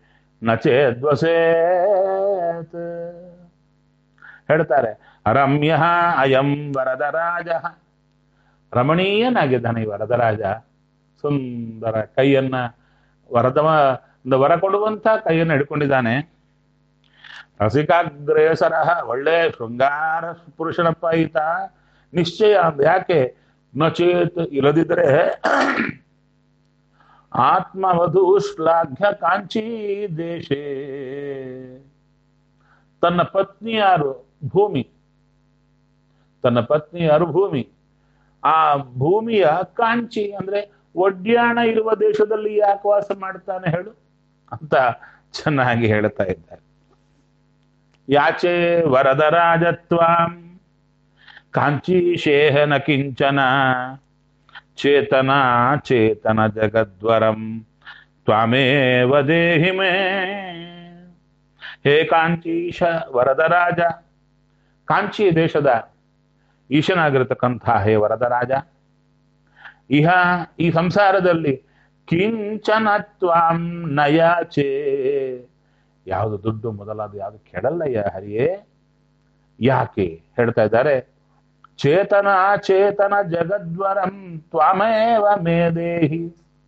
[SPEAKER 1] ನಚೇದ್ವಸೇತ್ ಹೇಳ್ತಾರೆ ರಮ್ಯ ಅಯಂ ವರದರಾಜ ರಮಣೀಯನಾಗಿದ್ದಾನೆ ಈ ವರದರಾಜ ಸುಂದರ ಕೈಯನ್ನ ವರದವ ಒಂದು ವರ ಕೊಡುವಂತ ಕೈಯನ್ನು ಹಿಡ್ಕೊಂಡಿದ್ದಾನೆ ರಸಿಕಾಗ್ರೇಸರ ಒಳ್ಳೆ ಶೃಂಗಾರ ಪುರುಷನಪ್ಪ ಈತ ನಿಶ್ಚಯ ಅಂದ ಯಾಕೆ ನಚೇತ್ ಇಲ್ಲದಿದ್ರೆ ಆತ್ಮವಧು ಶ್ಲಾಘ್ಯ ಕಾಂಚಿ ದೇಶೇ ತನ್ನ ಪತ್ನಿ ಯಾರು ಭೂಮಿ ತನ್ನ ಪತ್ನಿ ಯಾರು ಭೂಮಿ ಆ ಭೂಮಿಯ ಕಾಂಚಿ ಅಂದ್ರೆ ಒಡ್ಯಾಣ ಇರುವ ದೇಶದಲ್ಲಿ ಯಾಕೆ ವಾಸ ಮಾಡ್ತಾನೆ ಹೇಳು ಅಂತ ಚೆನ್ನಾಗಿ ಹೇಳ್ತಾ ಇದ್ದಾರೆ ಯಾಚೆ ವರದ ರಾಜತ್ವಾಂ ಕಾಂಚೀಶೇಹನ ಕಿಂಚನ ಚೇತನ ಚೇತನ ಜಗದ್ವರಂ ತ್ವಾಮೇವ ದೇಹಿ ಮೇ ಹೇ ಕಾಂಚೀಶ ವರದರಾಜ ಕಾಂಚಿ ದೇಶದ ಈಶನಾಗಿರತಕ್ಕಂಥ ಹೇ ವರದರಾಜ ಇಹ ಈ ಸಂಸಾರದಲ್ಲಿ ಕಿಂಚನ ತ್ವಾಂ ನಯಾಚೆ ಯಾವುದು ದುಡ್ಡು ಮೊದಲಾದ ಯಾವುದು ಕೆಡಲ್ಲಯ್ಯ ಹರಿಯೇ ಯಾಕೆ ಹೇಳ್ತಾ ಇದ್ದಾರೆ ಚೇತನ ಚೇತನ ಜಗದ್ವರಂ ತ್ವಾಮೇವ ಮೇ ದೇಹಿ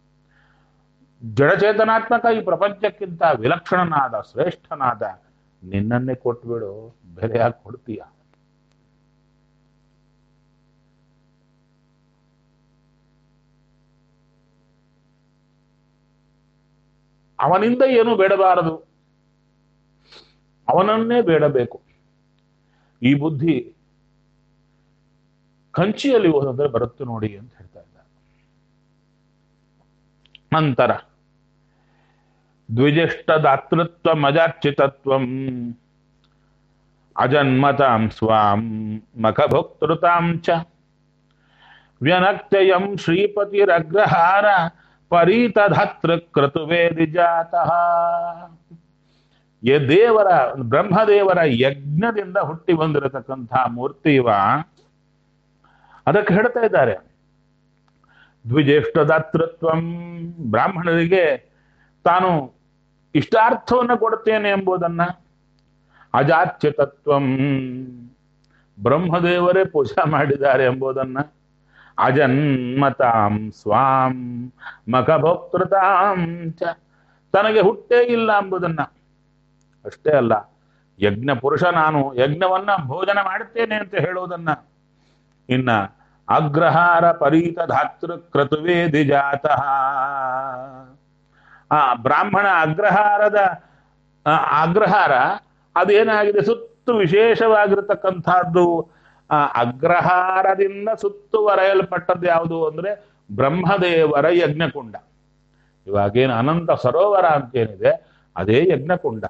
[SPEAKER 1] ಜಡಚೇತನಾತ್ಮಕ ಈ ಪ್ರಪಂಚಕ್ಕಿಂತ ವಿಲಕ್ಷಣನಾದ ಶ್ರೇಷ್ಠನಾದ ನಿನ್ನನ್ನೇ ಕೊಟ್ಬಿಡು ಬೆಲೆ ಯಾಕೆ ಕೊಡ್ತೀಯ ಅವನಿಂದ ಏನು ಬೇಡಬಾರದು ಅವನನ್ನೇ ಬೇಡಬೇಕು ಈ ಬುದ್ಧಿ ಕಂಚಿಯಲ್ಲಿ ಓದಿದ್ರೆ ಬರುತ್ತೆ ನೋಡಿ ಅಂತ ಹೇಳ್ತಾ ಇದ್ದಾರೆ ನಂತರ ದ್ವಿಜಿಷ್ಟ ದಾತೃತ್ವ ಮಜಾರ್ಚಿತತ್ವಂ ಅಜನ್ಮತಾಂ ಸ್ವಾಂ ಮಖಭೋಕ್ತೃತಾಂ ಚ ವ್ಯನಕ್ತಯಂ ಶ್ರೀಪತಿರಗ್ರಹಾರ ಪರೀತಧಾತೃ ಕ್ರತುವೇದಿ ಜಾತಃ ಎ ದೇವರ ಬ್ರಹ್ಮದೇವರ ಯಜ್ಞದಿಂದ ಹುಟ್ಟಿ ಬಂದಿರತಕ್ಕಂಥ ಮೂರ್ತಿ ಇವ ಅದಕ್ಕೆ ಹೇಳ್ತಾ ಇದ್ದಾರೆ ದ್ವಿಜೇಷ್ಠ ದಾತೃತ್ವಂ ಬ್ರಾಹ್ಮಣರಿಗೆ ತಾನು ಇಷ್ಟಾರ್ಥವನ್ನು ಕೊಡುತ್ತೇನೆ ಎಂಬುದನ್ನ ಅಜಾಚ್ಯತತ್ವಂ ಬ್ರಹ್ಮದೇವರೇ ಪೂಜಾ ಮಾಡಿದ್ದಾರೆ ಎಂಬುದನ್ನ ಅಜನ್ಮತಾಂ ಸ್ವಾಂ ಮಖಭೋಕ್ತೃತಾಂ ಚ ತನಗೆ ಹುಟ್ಟೇ ಇಲ್ಲ ಎಂಬುದನ್ನ ಅಷ್ಟೇ ಅಲ್ಲ ಯಜ್ಞ ಪುರುಷ ನಾನು ಯಜ್ಞವನ್ನ ಭೋಜನ ಮಾಡುತ್ತೇನೆ ಅಂತ ಹೇಳುವುದನ್ನ ಇನ್ನ ಅಗ್ರಹಾರ ಪರೀತ ಧಾತೃ ಕ್ರತುವೇದಿ ಜಾತಃ ಆ ಬ್ರಾಹ್ಮಣ ಅಗ್ರಹಾರದ ಆ, ಅಗ್ರಹಾರ ಅದೇನಾಗಿದೆ ಸುತ್ತು ವಿಶೇಷವಾಗಿರತಕ್ಕಂಥದ್ದು ಆ ಅಗ್ರಹಾರದಿಂದ ಸುತ್ತುವರೆಯಲ್ಪಟ್ಟದ್ದು ಯಾವುದು ಅಂದ್ರೆ ಬ್ರಹ್ಮದೇವರ ಯಜ್ಞಕುಂಡ ಇವಾಗೇನು ಅನಂತ ಸರೋವರ ಅಂತೇನಿದೆ ಅದೇ ಯಜ್ಞಕುಂಡ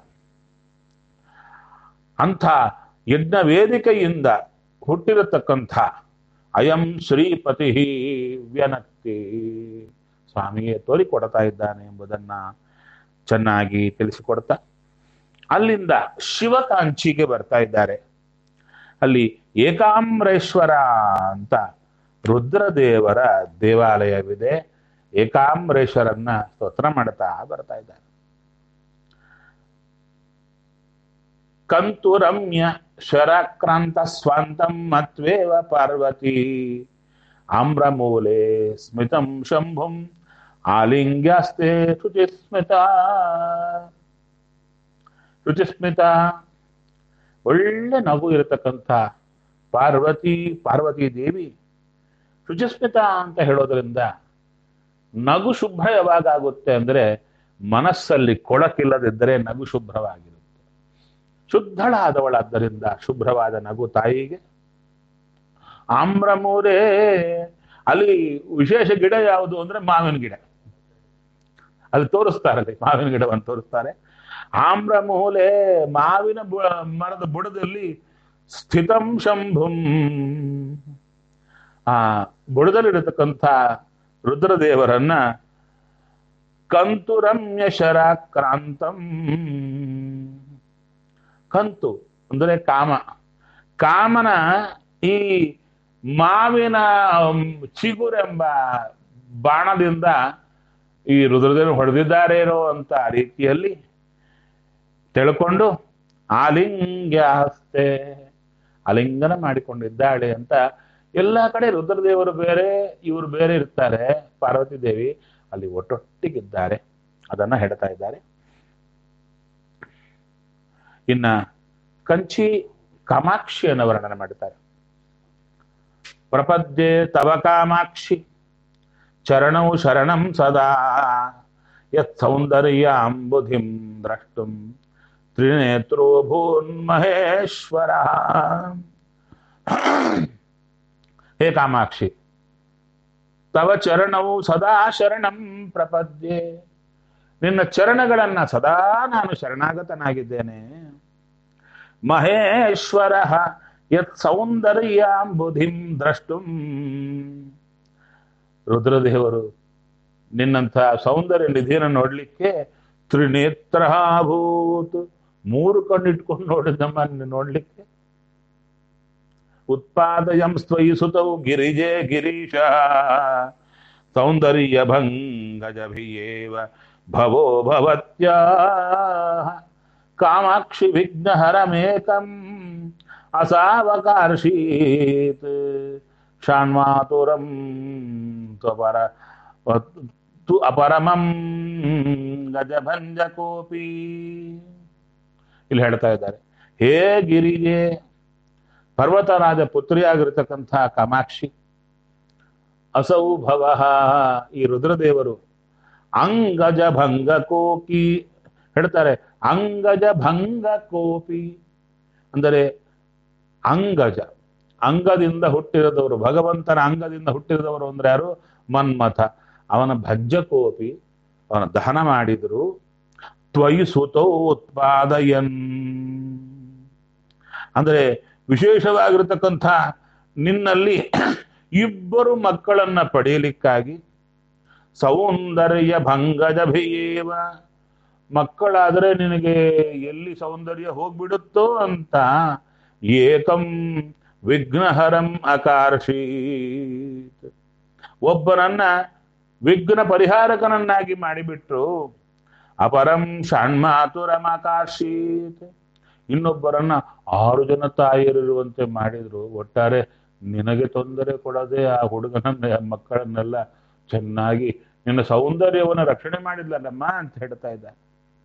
[SPEAKER 1] ಅಂಥ ಯಜ್ಞ ವೇದಿಕೆಯಿಂದ ಹುಟ್ಟಿರತಕ್ಕಂಥ ಅಯಂ ಶ್ರೀಪತಿ ವ್ಯನಕ್ತಿ ಸ್ವಾಮಿಯೇ ತೋರಿಕೊಡ್ತಾ ಇದ್ದಾನೆ ಎಂಬುದನ್ನ ಚೆನ್ನಾಗಿ ತಿಳಿಸಿಕೊಡ್ತಾ ಅಲ್ಲಿಂದ ಶಿವಕಾಂಚಿಗೆ ಬರ್ತಾ ಇದ್ದಾರೆ ಅಲ್ಲಿ ಏಕಾಮ್ರೇಶ್ವರ ಅಂತ ರುದ್ರದೇವರ ದೇವಾಲಯವಿದೆ ಏಕಾಮ್ರೇಶ್ವರನ್ನ ಸ್ತೋತ್ರ ಮಾಡ್ತಾ ಬರ್ತಾ ಇದ್ದಾರೆ ಕಂತು ರಮ್ಯ ಶರಾಕ್ರಾಂತ ಸ್ವಾಂತಂ ಮತ್ವೇವ ಪಾರ್ವತಿ ಆಮ್ರಮೂಲೆ ಸ್ಮಿತಂ ಶಂಭುಂ ಆಲಿಂಗ್ಯಾಸ್ತೆ ಶುಚಿಸ್ಮಿತ ಶುಚಿಸ್ಮಿತ ಒಳ್ಳೆ ನಗು ಇರತಕ್ಕಂಥ ಪಾರ್ವತಿ ಪಾರ್ವತಿ ದೇವಿ ಶುಚಿಸ್ಮಿತ ಅಂತ ಹೇಳೋದ್ರಿಂದ ನಗು ಶುಭ್ರ ಯಾವಾಗ ಆಗುತ್ತೆ ಅಂದ್ರೆ ಮನಸ್ಸಲ್ಲಿ ಕೊಳಕಿಲ್ಲದಿದ್ದರೆ ನಗು ಶುಭ್ರವಾಗಿರುತ್ತೆ ಶುದ್ಧಳಾದವಳಾದ್ದರಿಂದ ಶುಭ್ರವಾದ ನಗು ತಾಯಿಗೆ ಆಮ್ರಮೂರೇ ಅಲ್ಲಿ ವಿಶೇಷ ಗಿಡ ಯಾವುದು ಅಂದ್ರೆ ಮಾವಿನ ಗಿಡ ಅಲ್ಲಿ ತೋರಿಸ್ತಾರೆ ಅಲ್ಲಿ ಮಾವಿನ ಗಿಡವನ್ನು ತೋರಿಸ್ತಾರೆ ಆಮ್ರ ಮೂಲೆ ಮಾವಿನ ಬು- ಮರದ ಬುಡದಲ್ಲಿ ಸ್ಥಿತಂ ಶಂಭುಂ ಆ ಬುಡದಲ್ಲಿರತಕ್ಕಂಥ ರುದ್ರದೇವರನ್ನ ಕಂತು ರಮ್ಯ ಶರಾಕ್ರಾಂತಂ ಕಂತು ಅಂದ್ರೆ ಕಾಮ ಕಾಮನ ಈ ಮಾವಿನ ಮ್, ಚಿಗುರೆಂಬ ಬಾಣದಿಂದ ಈ ರುದ್ರದೇವರು ಹೊಡೆದಿದ್ದಾರೇನೋ ಅಂತ ರೀತಿಯಲ್ಲಿ ತಿಳ್ಕೊಂಡು ಆಲಿಂಗ್ಯಾಸ್ತೆ ಆಲಿಂಗನ ಮಾಡಿಕೊಂಡಿದ್ದಾಳೆ ಅಂತ ಎಲ್ಲ ಕಡೆ ರುದ್ರದೇವರು ಬೇರೆ ಇವರು ಬೇರೆ ಇರ್ತಾರೆ ಪಾರ್ವತಿ ದೇವಿ ಅಲ್ಲಿ ಒಟ್ಟೊಟ್ಟಿಗಿದ್ದಾರೆ ಅದನ್ನ ಹೇಳ್ತಾ ಇದ್ದಾರೆ ಇನ್ನ ಕಂಚಿ ಕಾಮಾಕ್ಷಿಯನ್ನು ವರ್ಣನೆ ಮಾಡ್ತಾರೆ ಪ್ರಪದ್ಯೆ ತವ ಕಾಮಾಕ್ಷಿ ಚರಣೌ ಶರಣಂ ಸದಾ ಯತ್ ಸೌಂದರ್ಯಾಂಬುಧಿಂ ದ್ರಷ್ಟುಂ ತ್ರಿನೇತ್ರೋ ಭೂನ್ಮಹೇಶ್ವರ ಹೇ ಕಾಮಾಕ್ಷಿ ತವ ಚರಣವು ಸದಾ ಶರಣಂ ಪ್ರಪದ್ಯೆ ನಿನ್ನ ಚರಣಗಳನ್ನ ಸದಾ ನಾನು ಶರಣಾಗತನಾಗಿದ್ದೇನೆ ಮಹೇಶ್ವರ ಯತ್ ಸೌಂದರ್ಯಾಂಬುಧಿಂ ದ್ರಷ್ಟುಂ ರುದ್ರದೇವರು ನಿನ್ನಂಥ ಸೌಂದರ್ಯ ನಿಧಿಯನ್ನು ನೋಡ್ಲಿಕ್ಕೆ ತ್ರಿನೇತ್ರಭೂತ್ ಮೂರು ಕಣ್ಣಿಟ್ಕೊಂಡು ನೋಡಿದಮ್ಮ ನಿನ್ನ ನೋಡ್ಲಿಕ್ಕೆ ಉತ್ಪಾದಯಂ ಸ್ವಯಿ ಸುತೌ ಗಿರಿಜೆ ಗಿರೀಶ ಸೌಂದರ್ಯ ಭಂಗಜಭಿಯೇವ ಭವೋ ಭವತ್ಯಾ ಕಾಮಾಕ್ಷಿ ವಿಘ್ನಹರಮೇಕಂ ಅಸಾವಕಾರ್ಷೀತ್ ಷಾಣ್ಮಾತುರಂ ತ್ವಪರ ತು ಅಪರಮಂ ಗಜಭಂಜ ಕೋಪಿ ಇಲ್ಲಿ ಹೇಳ್ತಾ ಇದ್ದಾರೆ ಹೇ ಗಿರಿಗೆ ಪರ್ವತರಾಜ ಪುತ್ರಿಯಾಗಿರ್ತಕ್ಕಂಥ ಕಾಮಾಕ್ಷಿ ಅಸೌ ಭವ ಈ ರುದ್ರದೇವರು ಅಂಗಜ ಭಂಗ ಕೋಕಿ ಹೇಳ್ತಾರೆ ಅಂಗಜ ಭಂಗ ಕೋಪಿ ಅಂದರೆ ಅಂಗಜ ಅಂಗದಿಂದ ಹುಟ್ಟಿರದವರು ಭಗವಂತನ ಅಂಗದಿಂದ ಹುಟ್ಟಿರದವರು ಅಂದ್ರೆ ಯಾರು ಮನ್ಮಥ ಅವನ ಭಜ್ಜ ಕೋಪಿ ಅವನ ದಹನ ಮಾಡಿದ್ರು ತ್ವಯಿ ಸುತೋ ಉತ್ಪಾದಯನ್ ಅಂದ್ರೆ ವಿಶೇಷವಾಗಿರತಕ್ಕಂಥ ನಿನ್ನಲ್ಲಿ ಇಬ್ಬರು ಮಕ್ಕಳನ್ನ ಪಡೆಯಲಿಕ್ಕಾಗಿ ಸೌಂದರ್ಯ ಭಂಗಜ ಭೀವ ಮಕ್ಕಳಾದರೆ ನಿನಗೆ ಎಲ್ಲಿ ಸೌಂದರ್ಯ ಹೋಗ್ಬಿಡುತ್ತೋ ಅಂತ ಏಕಂ ವಿಘ್ನಹರಂ ಅಕಾರ್ಷೀತ್ ಒಬ್ಬನನ್ನ ವಿಘ್ನ ಪರಿಹಾರಕನನ್ನಾಗಿ ಮಾಡಿಬಿಟ್ರು ಅಪರಂ ಷಣ್ಮಾತುರಂ ಅಕಾರ್ಷೀತ್ ಇನ್ನೊಬ್ಬರನ್ನ ಆರು ಜನ ತಾಯಿಯರಿರುವಂತೆ ಮಾಡಿದ್ರು ಒಟ್ಟಾರೆ ನಿನಗೆ ತೊಂದರೆ ಕೊಡದೆ ಆ ಹುಡುಗನನ್ನ ಆ ಮಕ್ಕಳನ್ನೆಲ್ಲ ಚೆನ್ನಾಗಿ ನಿನ್ನ ಸೌಂದರ್ಯವನ್ನು ರಕ್ಷಣೆ ಮಾಡಿದ್ಲಲ್ಲಮ್ಮ ಅಂತ ಹೇಳ್ತಾ ಇದ್ದಾರೆ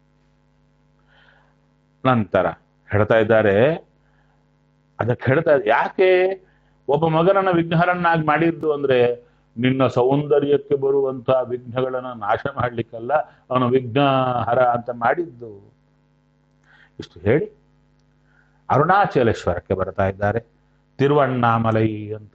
[SPEAKER 1] ನಂತರ ಹೇಳ್ತಾ ಇದ್ದಾರೆ ಅದಕ್ಕೆ ಹೇಳ್ತಾ ಯಾಕೆ ಒಬ್ಬ ಮಗನನ್ನ ವಿಘ್ನಹರನ್ನಾಗಿ ಮಾಡಿದ್ದು ಅಂದ್ರೆ ನಿನ್ನ ಸೌಂದರ್ಯಕ್ಕೆ ಬರುವಂತ ವಿಘ್ನಗಳನ್ನ ನಾಶ ಮಾಡ್ಲಿಕ್ಕಲ್ಲ ಅವನು ವಿಘ್ನಹರ ಅಂತ ಮಾಡಿದ್ದು ಇಷ್ಟು ಹೇಳಿ ಅರುಣಾಚಲೇಶ್ವರಕ್ಕೆ ಬರ್ತಾ ಇದ್ದಾರೆ ತಿರುವಣ್ಣಾಮಲೈ ಅಂತ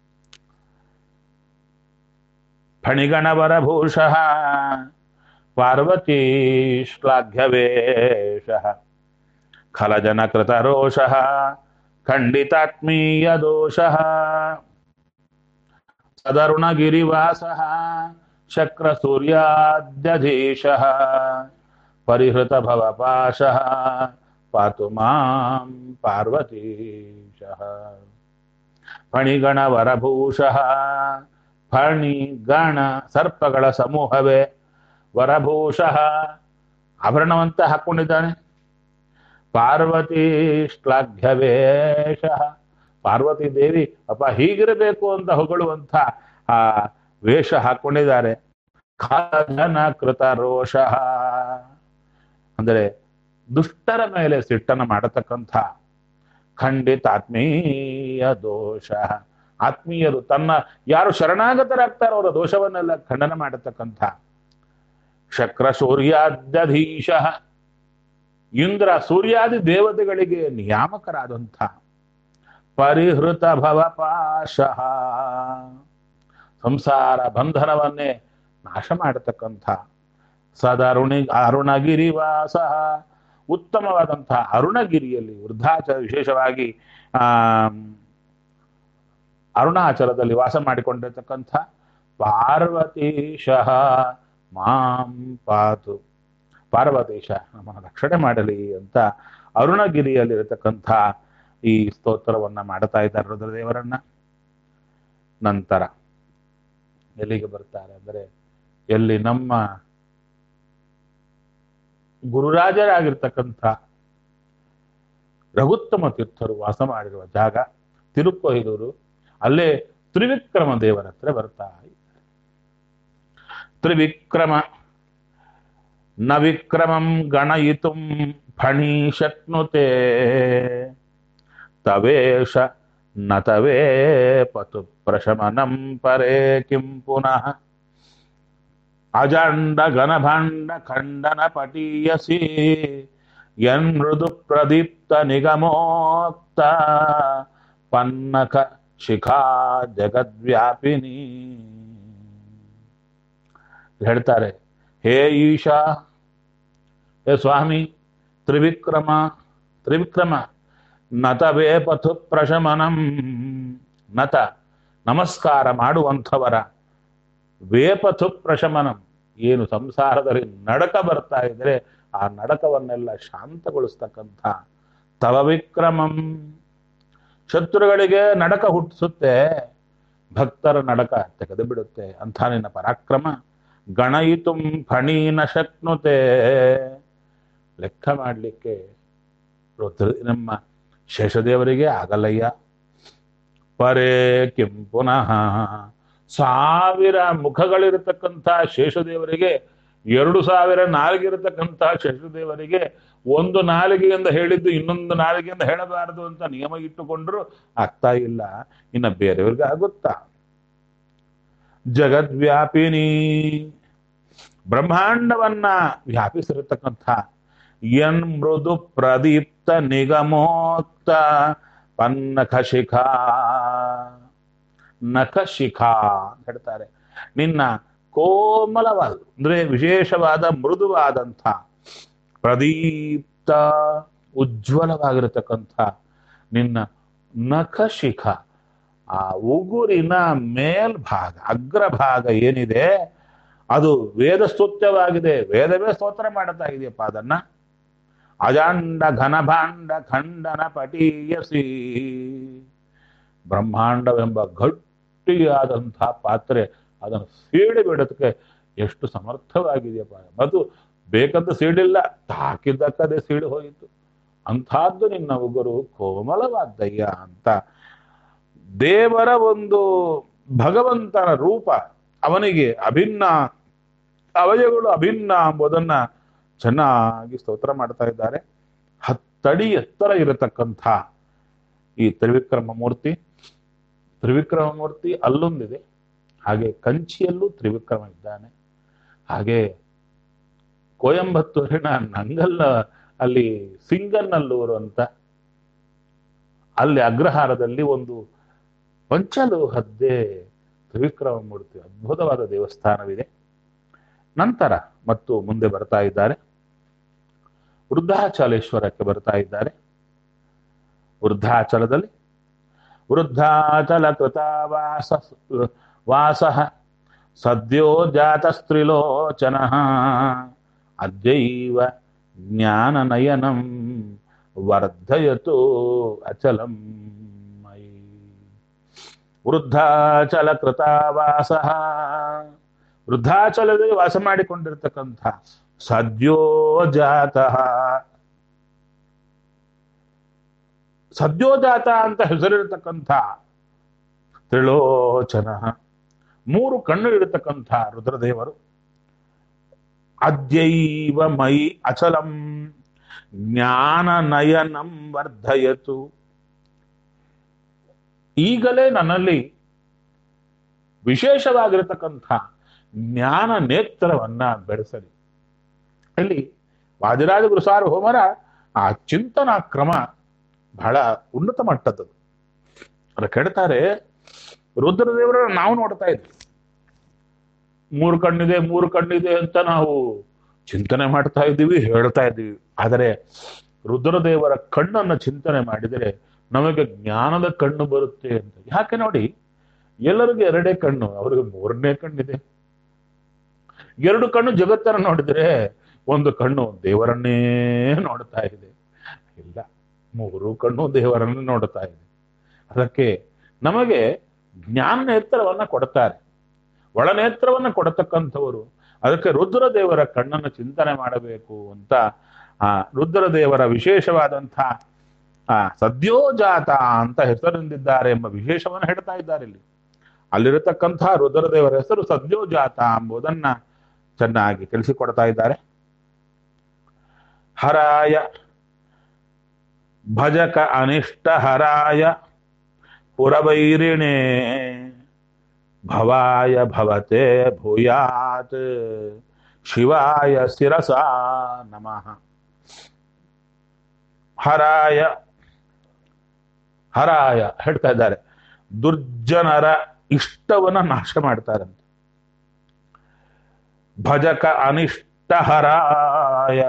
[SPEAKER 1] ಫಣಿಗಣವರಭೂಷಃ ಪಾರ್ವತೀ ಶ್ಲಾಘ್ಯವೇಷಃ ಖಲಜನಕೃತರೋಷಃ ಖಂಡಿತಾತ್ಮೀಯ ದೋಷಃ ಸದರುಣಗಿರಿವಾಸಃ ಶಕ್ರಸೂರ್ಯಾದ್ಯಧೀಶಃ ಪರಿಹೃತ ಭವಪಾಶಃ ಪಾತು ಮಾಂ ಪಾರ್ವತೀಶಃ ಫಣಿಗಣವರಭೂಷಃ ಫಣಿಗಣ ಸರ್ಪಗಳ ಸಮೂಹವೇ ವರಭೂಷಃ ಆಭರಣವಂತ ಹಾಕೊಂಡಿದ್ದಾನೆ ಪಾರ್ವತಿ ಶ್ಲಾಘ್ಯವೇಷ ಪಾರ್ವತಿ ದೇವಿ ಅಪ್ಪ ಹೀಗಿರಬೇಕು ಅಂತ ಹೊಗಳುವಂತ ಆ ವೇಷ ಹಾಕೊಂಡಿದ್ದಾರೆ ಖಾಜನ ಕೃತ ರೋಷ ಅಂದರೆ ದುಷ್ಟರ ಮೇಲೆ ಸಿಟ್ಟನ್ನು ಮಾಡತಕ್ಕಂಥ ಖಂಡಿತ ಆತ್ಮೀಯ ದೋಷ ಆತ್ಮೀಯರು ತನ್ನ ಯಾರು ಶರಣಾಗತರಾಗ್ತಾರೋ ಅವರ ದೋಷವನ್ನೆಲ್ಲ ಖಂಡನ ಮಾಡತಕ್ಕಂಥ ಶಕ್ರ ಸೂರ್ಯಾದ್ಯಧೀಶ ಇಂದ್ರ ಸೂರ್ಯಾದಿ ದೇವತೆಗಳಿಗೆ ನಿಯಾಮಕರಾದಂಥ ಪರಿಹೃತ ಭವಪಾಶಃ ಸಂಸಾರ ಬಂಧನವನ್ನೇ ನಾಶ ಮಾಡತಕ್ಕಂಥ ಸದರುಣಿ ಅರುಣಗಿರಿವಾಸ ಉತ್ತಮವಾದಂತಹ ಅರುಣಗಿರಿಯಲ್ಲಿ ವೃದ್ಧಾಚಲ ವಿಶೇಷವಾಗಿ ಆ ಅರುಣಾಚಲದಲ್ಲಿ ವಾಸ ಮಾಡಿಕೊಂಡಿರ್ತಕ್ಕಂಥ ಪಾರ್ವತೀಶಃ ಮಾಂ ಪಾತು ಪಾರ್ವತೀಶ ನಮ್ಮನ್ನು ರಕ್ಷಣೆ ಮಾಡಲಿ ಅಂತ ಅರುಣಗಿರಿಯಲ್ಲಿರತಕ್ಕಂಥ ಈ ಸ್ತೋತ್ರವನ್ನ ಮಾಡ್ತಾ ಇದ್ದಾರೆ ರುದ್ರದೇವರನ್ನ ನಂತರ ಎಲ್ಲಿಗೆ ಬರ್ತಾರೆ ಅಂದರೆ ಎಲ್ಲಿ ನಮ್ಮ ಗುರುರಾಜರಾಗಿರ್ತಕ್ಕಂಥ ರಘುತ್ತಮ ತೀರ್ಥರು ವಾಸ ಮಾಡಿರುವ ಜಾಗ ತಿರುಕೊಹಿದೂರು ಅಲ್ಲೇ ತ್ರಿವಿಕ್ರಮ ದೇವರ ಹತ್ರ ಬರ್ತಾ ಇದ್ದಾರೆ ತ್ರಿವಿಕ್ರಮ ನ ವಿಕ್ರಮಂ ಗಣಯಿತುಂ ಫಣಿ ಶಕ್ನುತೆ ತವೇಶ ನ ತವೇ ಪತು ಪ್ರಶಮನಂ ಪರೇ ಕಿಂ ಪುನಃ ಅಜಾಂಡ ಘನಭಾಂಡ ಖಂಡನ ಪಟೀಯಸಿ ಯನ್ ಮೃದು ಪ್ರದೀಪ್ತ ನಿಗಮೋಕ್ತ ಪನ್ನಕ ಶಿಖಾ ಜಗದ್ವ್ಯಾಪಿನಿ ಹೇಳ್ತಾರೆ ಹೇ ಈಶಾ ಹೇ ಸ್ವಾಮಿ ತ್ರಿವಿಕ್ರಮ ತ್ರಿವಿಕ್ರಮ ನತವೇ ಪಥು ಪ್ರಶಮನಂ ನತ ನಮಸ್ಕಾರ ಮಾಡುವಂಥವರ ವೇಪಥು ಪ್ರಶಮನಂ ಏನು ಸಂಸಾರದಲ್ಲಿ ನಡಕ ಬರ್ತಾ ಇದ್ರೆ ಆ ನಡಕವನ್ನೆಲ್ಲ ಶಾಂತಗೊಳಿಸ್ತಕ್ಕಂಥ ತವ ವಿಕ್ರಮಂ ಶತ್ರುಗಳಿಗೆ ನಡಕ ಹುಟ್ಟಿಸುತ್ತೆ ಭಕ್ತರ ನಡಕ ತೆಗೆದು ಬಿಡುತ್ತೆ ಅಂಥ ನಿನ್ನ ಪರಾಕ್ರಮ ಗಣಯಿತು ಫಣೀನ ಶಕ್ನುತೆ ಲೆಕ್ಕ ಮಾಡಲಿಕ್ಕೆ ನಮ್ಮ ಶೇಷದೇವರಿಗೆ ಆಗಲ್ಲಯ್ಯ ಪರೇ ಕಿಂ ಪುನಃ ಸಾವಿರ ಮುಖಗಳಿರತಕ್ಕಂಥ ಶೇಷದೇವರಿಗೆ ಎರಡು ಸಾವಿರ ನಾಲಿಗಿರತಕ್ಕಂಥ ಶೇಷದೇವರಿಗೆ ಒಂದು ನಾಲಿಗೆಯಿಂದ ಹೇಳಿದ್ದು ಇನ್ನೊಂದು ನಾಲಿಗೆಯಿಂದ ಹೇಳಬಾರದು ಅಂತ ನಿಯಮ ಇಟ್ಟುಕೊಂಡ್ರು ಆಗ್ತಾ ಇಲ್ಲ ಇನ್ನ ಬೇರೆಯವ್ರಿಗೆ ಆಗುತ್ತಾ ಜಗದ್ವ್ಯಾಪಿನಿ ಬ್ರಹ್ಮಾಂಡವನ್ನ ವ್ಯಾಪಿಸಿರತಕ್ಕಂಥ ಎನ್ ಮೃದು ಪ್ರದೀಪ್ತ ನಿಗಮೋಕ್ತ ಪನ್ನಖಶಿಖಾ ನಖಶಿಖಾ ಅಂತ ಹೇಳ್ತಾರೆ ನಿನ್ನ ಕೋಮಲವಾದ ಅಂದ್ರೆ ವಿಶೇಷವಾದ ಮೃದುವಾದಂಥ ಪ್ರದೀಪ್ತ ಉಜ್ವಲವಾಗಿರತಕ್ಕಂಥ ನಿನ್ನ ನಖಶಿಖ ಆ ಉಗುರಿನ ಮೇಲ್ಭಾಗ ಅಗ್ರಭಾಗ ಏನಿದೆ ಅದು ವೇದ ಸ್ತುತ್ಯವಾಗಿದೆ ವೇದವೇ ಸ್ತೋತ್ರ ಮಾಡುತ್ತಾ ಇದೆಯಪ್ಪ ಅದನ್ನ ಅಜಾಂಡ ಘನಭಾಂಡ ಖಂಡನ ಪಟೀಯಸಿ ಬ್ರಹ್ಮಾಂಡವೆಂಬ ಗಟ್ಟಿಯಾದಂಥ ಪಾತ್ರೆ ಅದನ್ನು ಸೀಳಿ ಬಿಡೋದಕ್ಕೆ ಎಷ್ಟು ಸಮರ್ಥವಾಗಿದೆಯಪ್ಪ ಮತ್ತು ಬೇಕಂತ ಸೀಳಿಲ್ಲ ತಾಕಿದ್ದಕ್ಕದೇ ಸೀಳಿ ಹೋಯಿತು ಅಂಥದ್ದು ನಿನ್ನ ಉಗುರು ಕೋಮಲವಾದ್ದಯ್ಯ ಅಂತ ದೇವರ ಒಂದು ಭಗವಂತನ ರೂಪ ಅವನಿಗೆ ಅಭಿನ್ನ ಅವಯಗಳು ಅಭಿನ್ನ ಎಂಬುದನ್ನ ಚೆನ್ನಾಗಿ ಸ್ತೋತ್ರ ಮಾಡ್ತಾ ಇದ್ದಾರೆ ಹತ್ತಡಿ ಎತ್ತರ ಇರತಕ್ಕಂಥ ಈ ತ್ರಿವಿಕ್ರಮ ಮೂರ್ತಿ ತ್ರಿವಿಕ್ರಮ ಮೂರ್ತಿ ಅಲ್ಲೊಂದಿದೆ ಹಾಗೆ ಕಂಚಿಯಲ್ಲೂ ತ್ರಿವಿಕ್ರಮ ಇದ್ದಾನೆ ಹಾಗೆ ಕೊಯಂಬತ್ತೂರಿನ ನಂಗಲ್ಲ ಅಲ್ಲಿ ಸಿಂಗನ್ನಲ್ಲೂರು ಅಂತ ಅಲ್ಲಿ ಅಗ್ರಹಾರದಲ್ಲಿ ಒಂದು ಪಂಚಲೋಹದ್ದೇ ತ್ರಿವಿಕ್ರಮ ಮೂರ್ತಿ ಅದ್ಭುತವಾದ ದೇವಸ್ಥಾನವಿದೆ ನಂತರ ಮತ್ತು ಮುಂದೆ ಬರ್ತಾ ಇದ್ದಾರೆ ವೃದ್ಧಾಚಲೇಶ್ವರಕ್ಕೆ ಬರ್ತಾ ಇದ್ದಾರೆ ವೃದ್ಧಾಚಲದಲ್ಲಿ ವೃದ್ಧಾಚಲ ಕೃತಾವಾಸ ವಾಸ ಸದ್ಯೋ ಜಾತ ಸ್ತ್ರಿಲೋಚನ ಅದ್ಯೈವ ಜ್ಞಾನನಯನಂ ವರ್ಧಯತು ಅಚಲಂ ಮಯಿ ವೃದ್ಧಾಚಲ ಕೃತಾವಾಸ ವೃದ್ಧಾಚಲದಲ್ಲಿ ವಾಸ ಮಾಡಿಕೊಂಡಿರ್ತಕ್ಕಂಥ ಸದ್ಯೋ ಜಾತಃ ಸದ್ಯೋಜಾತ ಅಂತ ಹೆಸರಿರತಕ್ಕಂಥ ತ್ರಿಲೋಚನ ಮೂರು ಕಣ್ಣು ಇರತಕ್ಕಂಥ ರುದ್ರದೇವರು ಅದ್ಯೈವ ಮೈ ಅಚಲಂ ಜ್ಞಾನ ನಯನಂ ವರ್ಧಯತು ಈಗಲೇ ನನ್ನಲ್ಲಿ ವಿಶೇಷವಾಗಿರತಕ್ಕಂಥ ಜ್ಞಾನ ನೇತ್ರವನ್ನ ಬೆಳೆಸಲಿ ಇಲ್ಲಿ ವಾದಿರಾಜ ಗುರುಸಾರ್ವಭೌಮರ ಆ ಚಿಂತನಾ ಕ್ರಮ ಬಹಳ ಉನ್ನತ ಮಟ್ಟದ್ದು ಅದ್ರ ಕೇಳ್ತಾರೆ ರುದ್ರದೇವರನ್ನ ನಾವು ನೋಡ್ತಾ ಇದ್ವಿ ಮೂರು ಕಣ್ಣಿದೆ ಮೂರು ಕಣ್ಣಿದೆ ಅಂತ ನಾವು ಚಿಂತನೆ ಮಾಡ್ತಾ ಇದ್ದೀವಿ ಹೇಳ್ತಾ ಇದ್ದೀವಿ ಆದರೆ ರುದ್ರದೇವರ ಕಣ್ಣನ್ನು ಚಿಂತನೆ ಮಾಡಿದರೆ ನಮಗೆ ಜ್ಞಾನದ ಕಣ್ಣು ಬರುತ್ತೆ ಅಂತ ಯಾಕೆ ನೋಡಿ ಎಲ್ಲರಿಗೂ ಎರಡೇ ಕಣ್ಣು ಅವ್ರಿಗೆ ಮೂರನೇ ಕಣ್ಣಿದೆ ಎರಡು ಕಣ್ಣು ಜಗತ್ತನ್ನು ನೋಡಿದ್ರೆ ಒಂದು ಕಣ್ಣು ದೇವರನ್ನೇ ನೋಡ್ತಾ ಇದೆ ಇಲ್ಲ ಮೂರು ಕಣ್ಣು ದೇವರನ್ನೇ ನೋಡ್ತಾ ಇದೆ ಅದಕ್ಕೆ ನಮಗೆ ಜ್ಞಾನ ನೇತ್ರವನ್ನ ಕೊಡ್ತಾರೆ ಒಳನೇತ್ರವನ್ನ ಕೊಡತಕ್ಕಂಥವರು ಅದಕ್ಕೆ ರುದ್ರದೇವರ ಕಣ್ಣನ್ನು ಚಿಂತನೆ ಮಾಡಬೇಕು ಅಂತ ಆ ರುದ್ರದೇವರ ವಿಶೇಷವಾದಂಥ ಆ ಸದ್ಯೋಜಾತ ಅಂತ ಹೆಸರಿಂದಿದ್ದಾರೆ ಎಂಬ ವಿಶೇಷವನ್ನು ಹೇಳ್ತಾ ಇದ್ದಾರೆ ಇಲ್ಲಿ ಅಲ್ಲಿರತಕ್ಕಂಥ ರುದ್ರದೇವರ ಹೆಸರು ಸದ್ಯೋಜಾತ ಎಂಬುದನ್ನ ಚೆನ್ನಾಗಿ ತಿಳಿಸಿಕೊಡ್ತಾ ಇದ್ದಾರೆ ಹರಾಯ ಭಜಕ ಅನಿಷ್ಟ ಹರಾಯ ಪುರವೈರಿಣೆ ಭವಾಯ ಭವತೆ ಭೂಯಾತ್ ಶಿವಾಯ ಶಿರಸ ನಮಃ ಹರಾಯ ಹರಾಯ ಹೇಳ್ತಾ ಇದ್ದಾರೆ ದುರ್ಜನರ ಇಷ್ಟವನ್ನ ನಾಶ ಮಾಡ್ತಾರಂತೆ ಭಜಕ ಅನಿಷ್ಟಹರಾಯ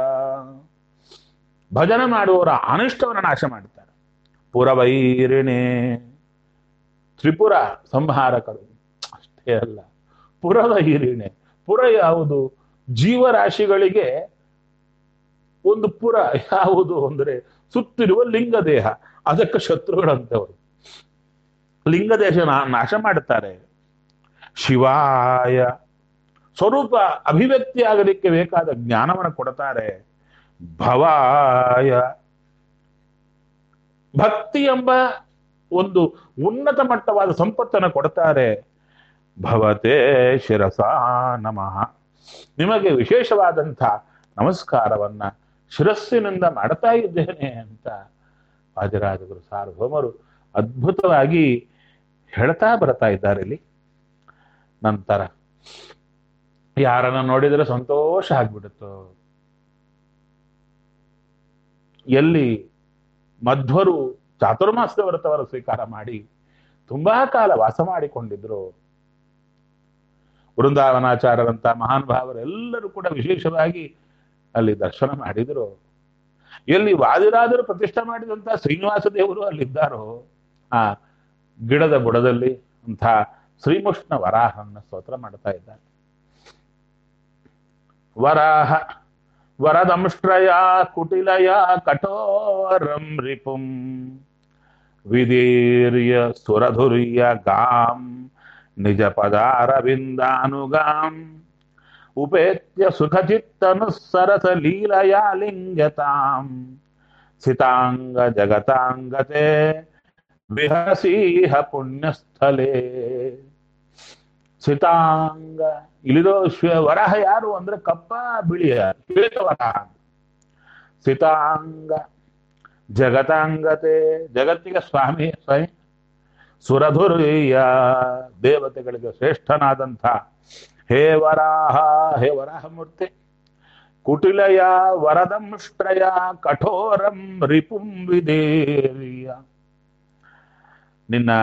[SPEAKER 1] ಭಜನೆ ಮಾಡುವವರ ಅನಿಷ್ಟವನ್ನು ನಾಶ ಮಾಡ್ತಾರೆ ಪುರವೈರಿಣೆ ತ್ರಿಪುರ ಸಂಹಾರಕರು ಅಷ್ಟೇ ಅಲ್ಲ ಪುರವೈರಿಣೆ ಪುರ ಯಾವುದು ಜೀವರಾಶಿಗಳಿಗೆ ಒಂದು ಪುರ ಯಾವುದು ಅಂದರೆ ಸುತ್ತಿರುವ ಲಿಂಗ ದೇಹ ಅದಕ್ಕೆ ಶತ್ರುಗಳಂತವರು ಲಿಂಗ ದೇಶ ನಾ- ನಾಶ ಮಾಡುತ್ತಾರೆ ಶಿವಾಯ ಸ್ವರೂಪ ಅಭಿವ್ಯಕ್ತಿ ಆಗಲಿಕ್ಕೆ ಬೇಕಾದ ಜ್ಞಾನವನ್ನು ಕೊಡ್ತಾರೆ ಭವಾಯ ಭಕ್ತಿ ಎಂಬ ಒಂದು ಉನ್ನತ ಮಟ್ಟವಾದ ಸಂಪತ್ತನ್ನು ಕೊಡ್ತಾರೆ ಭವತೆ ಶಿರಸ ನಮಃ ನಿಮಗೆ ವಿಶೇಷವಾದಂಥ ನಮಸ್ಕಾರವನ್ನ ಶಿರಸ್ಸಿನಿಂದ ಮಾಡ್ತಾ ಇದ್ದೇನೆ ಅಂತ ವಾದಿರಾಜಗುರು ಸಾರ್ವಭೌಮರು ಅದ್ಭುತವಾಗಿ ಹೇಳ್ತಾ ಬರ್ತಾ ಇದ್ದಾರೆ ಇಲ್ಲಿ ನಂತರ ಯಾರನ್ನ ನೋಡಿದರೆ ಸಂತೋಷ ಆಗ್ಬಿಡುತ್ತೋ ಎಲ್ಲಿ ಮಧ್ವರು ಚಾತುರ್ಮಾಸದ ವ್ರತವನ್ನು ಸ್ವೀಕಾರ ಮಾಡಿ ತುಂಬಾ ಕಾಲ ವಾಸ ಮಾಡಿಕೊಂಡಿದ್ರು ವೃಂದಾವನಾಚಾರ್ಯರಂತ ಮಹಾನ್ ಭಾವರೆಲ್ಲರೂ ಕೂಡ ವಿಶೇಷವಾಗಿ ಅಲ್ಲಿ ದರ್ಶನ ಮಾಡಿದರು ಎಲ್ಲಿ ವಾದಿರಾದರು ಪ್ರತಿಷ್ಠೆ ಮಾಡಿದಂತ ಶ್ರೀನಿವಾಸ ದೇವರು ಅಲ್ಲಿದ್ದಾರೋ ಆ ಗಿಡದ ಬುಡದಲ್ಲಿ ಅಂಥ ಶ್ರೀಮುಷ್ಣ ವರಾಹನ್ನ ಸ್ತೋತ್ರ ಮಾಡ್ತಾ ಇದ್ದಾರೆ ವರಾಹ ವರದಂಶ್ರಯ ಕುಟಿಲಯ ಕಠೋರಂ ರಿಪುಂ ವಿದೀರ್ಯ ಸುರಧುರ್ಯ ಗಾಂ ನಿಜ ಪದಾರವಿಂದಾನುಗಾಂ ಉಪೇತ್ಯ ಸುಖಚಿತ್ತನುಸರಸ ಲೀಲಯಾ ಲಿಂಗತಾಂ ಸಿತಾಂಗ ಜಗತಾಂಗತೆ ವಿಹಸೀಹ ಪುಣ್ಯಸ್ಥಲೇ ಸಿತಾಂಗ ಇಲ್ಲಿರೋ ಶ್ವ ವರಹ ಯಾರು ಅಂದ್ರೆ ಕಪ್ಪ ಬಿಳಿಯ ಶ್ವೇತವರಹ ಸಿತಾಂಗ ಜಗತಾಂಗತೆ ಜಗತ್ತಿಗೆ ಸ್ವಾಮಿ ಸ್ವಯಂ ಸುರಧುರ್ಯ ದೇವತೆಗಳಿಗೆ ಶ್ರೇಷ್ಠನಾದಂಥ ಹೇ ವರಾಹ ಹೇ ವರಾಹ ಮೂರ್ತಿ ಕುಟಿಲಯ ವರದಂಶ್ರಯ ಕಠೋರಂ ರಿಪುಂ ವಿದೇರಿಯ ನಿನ್ನ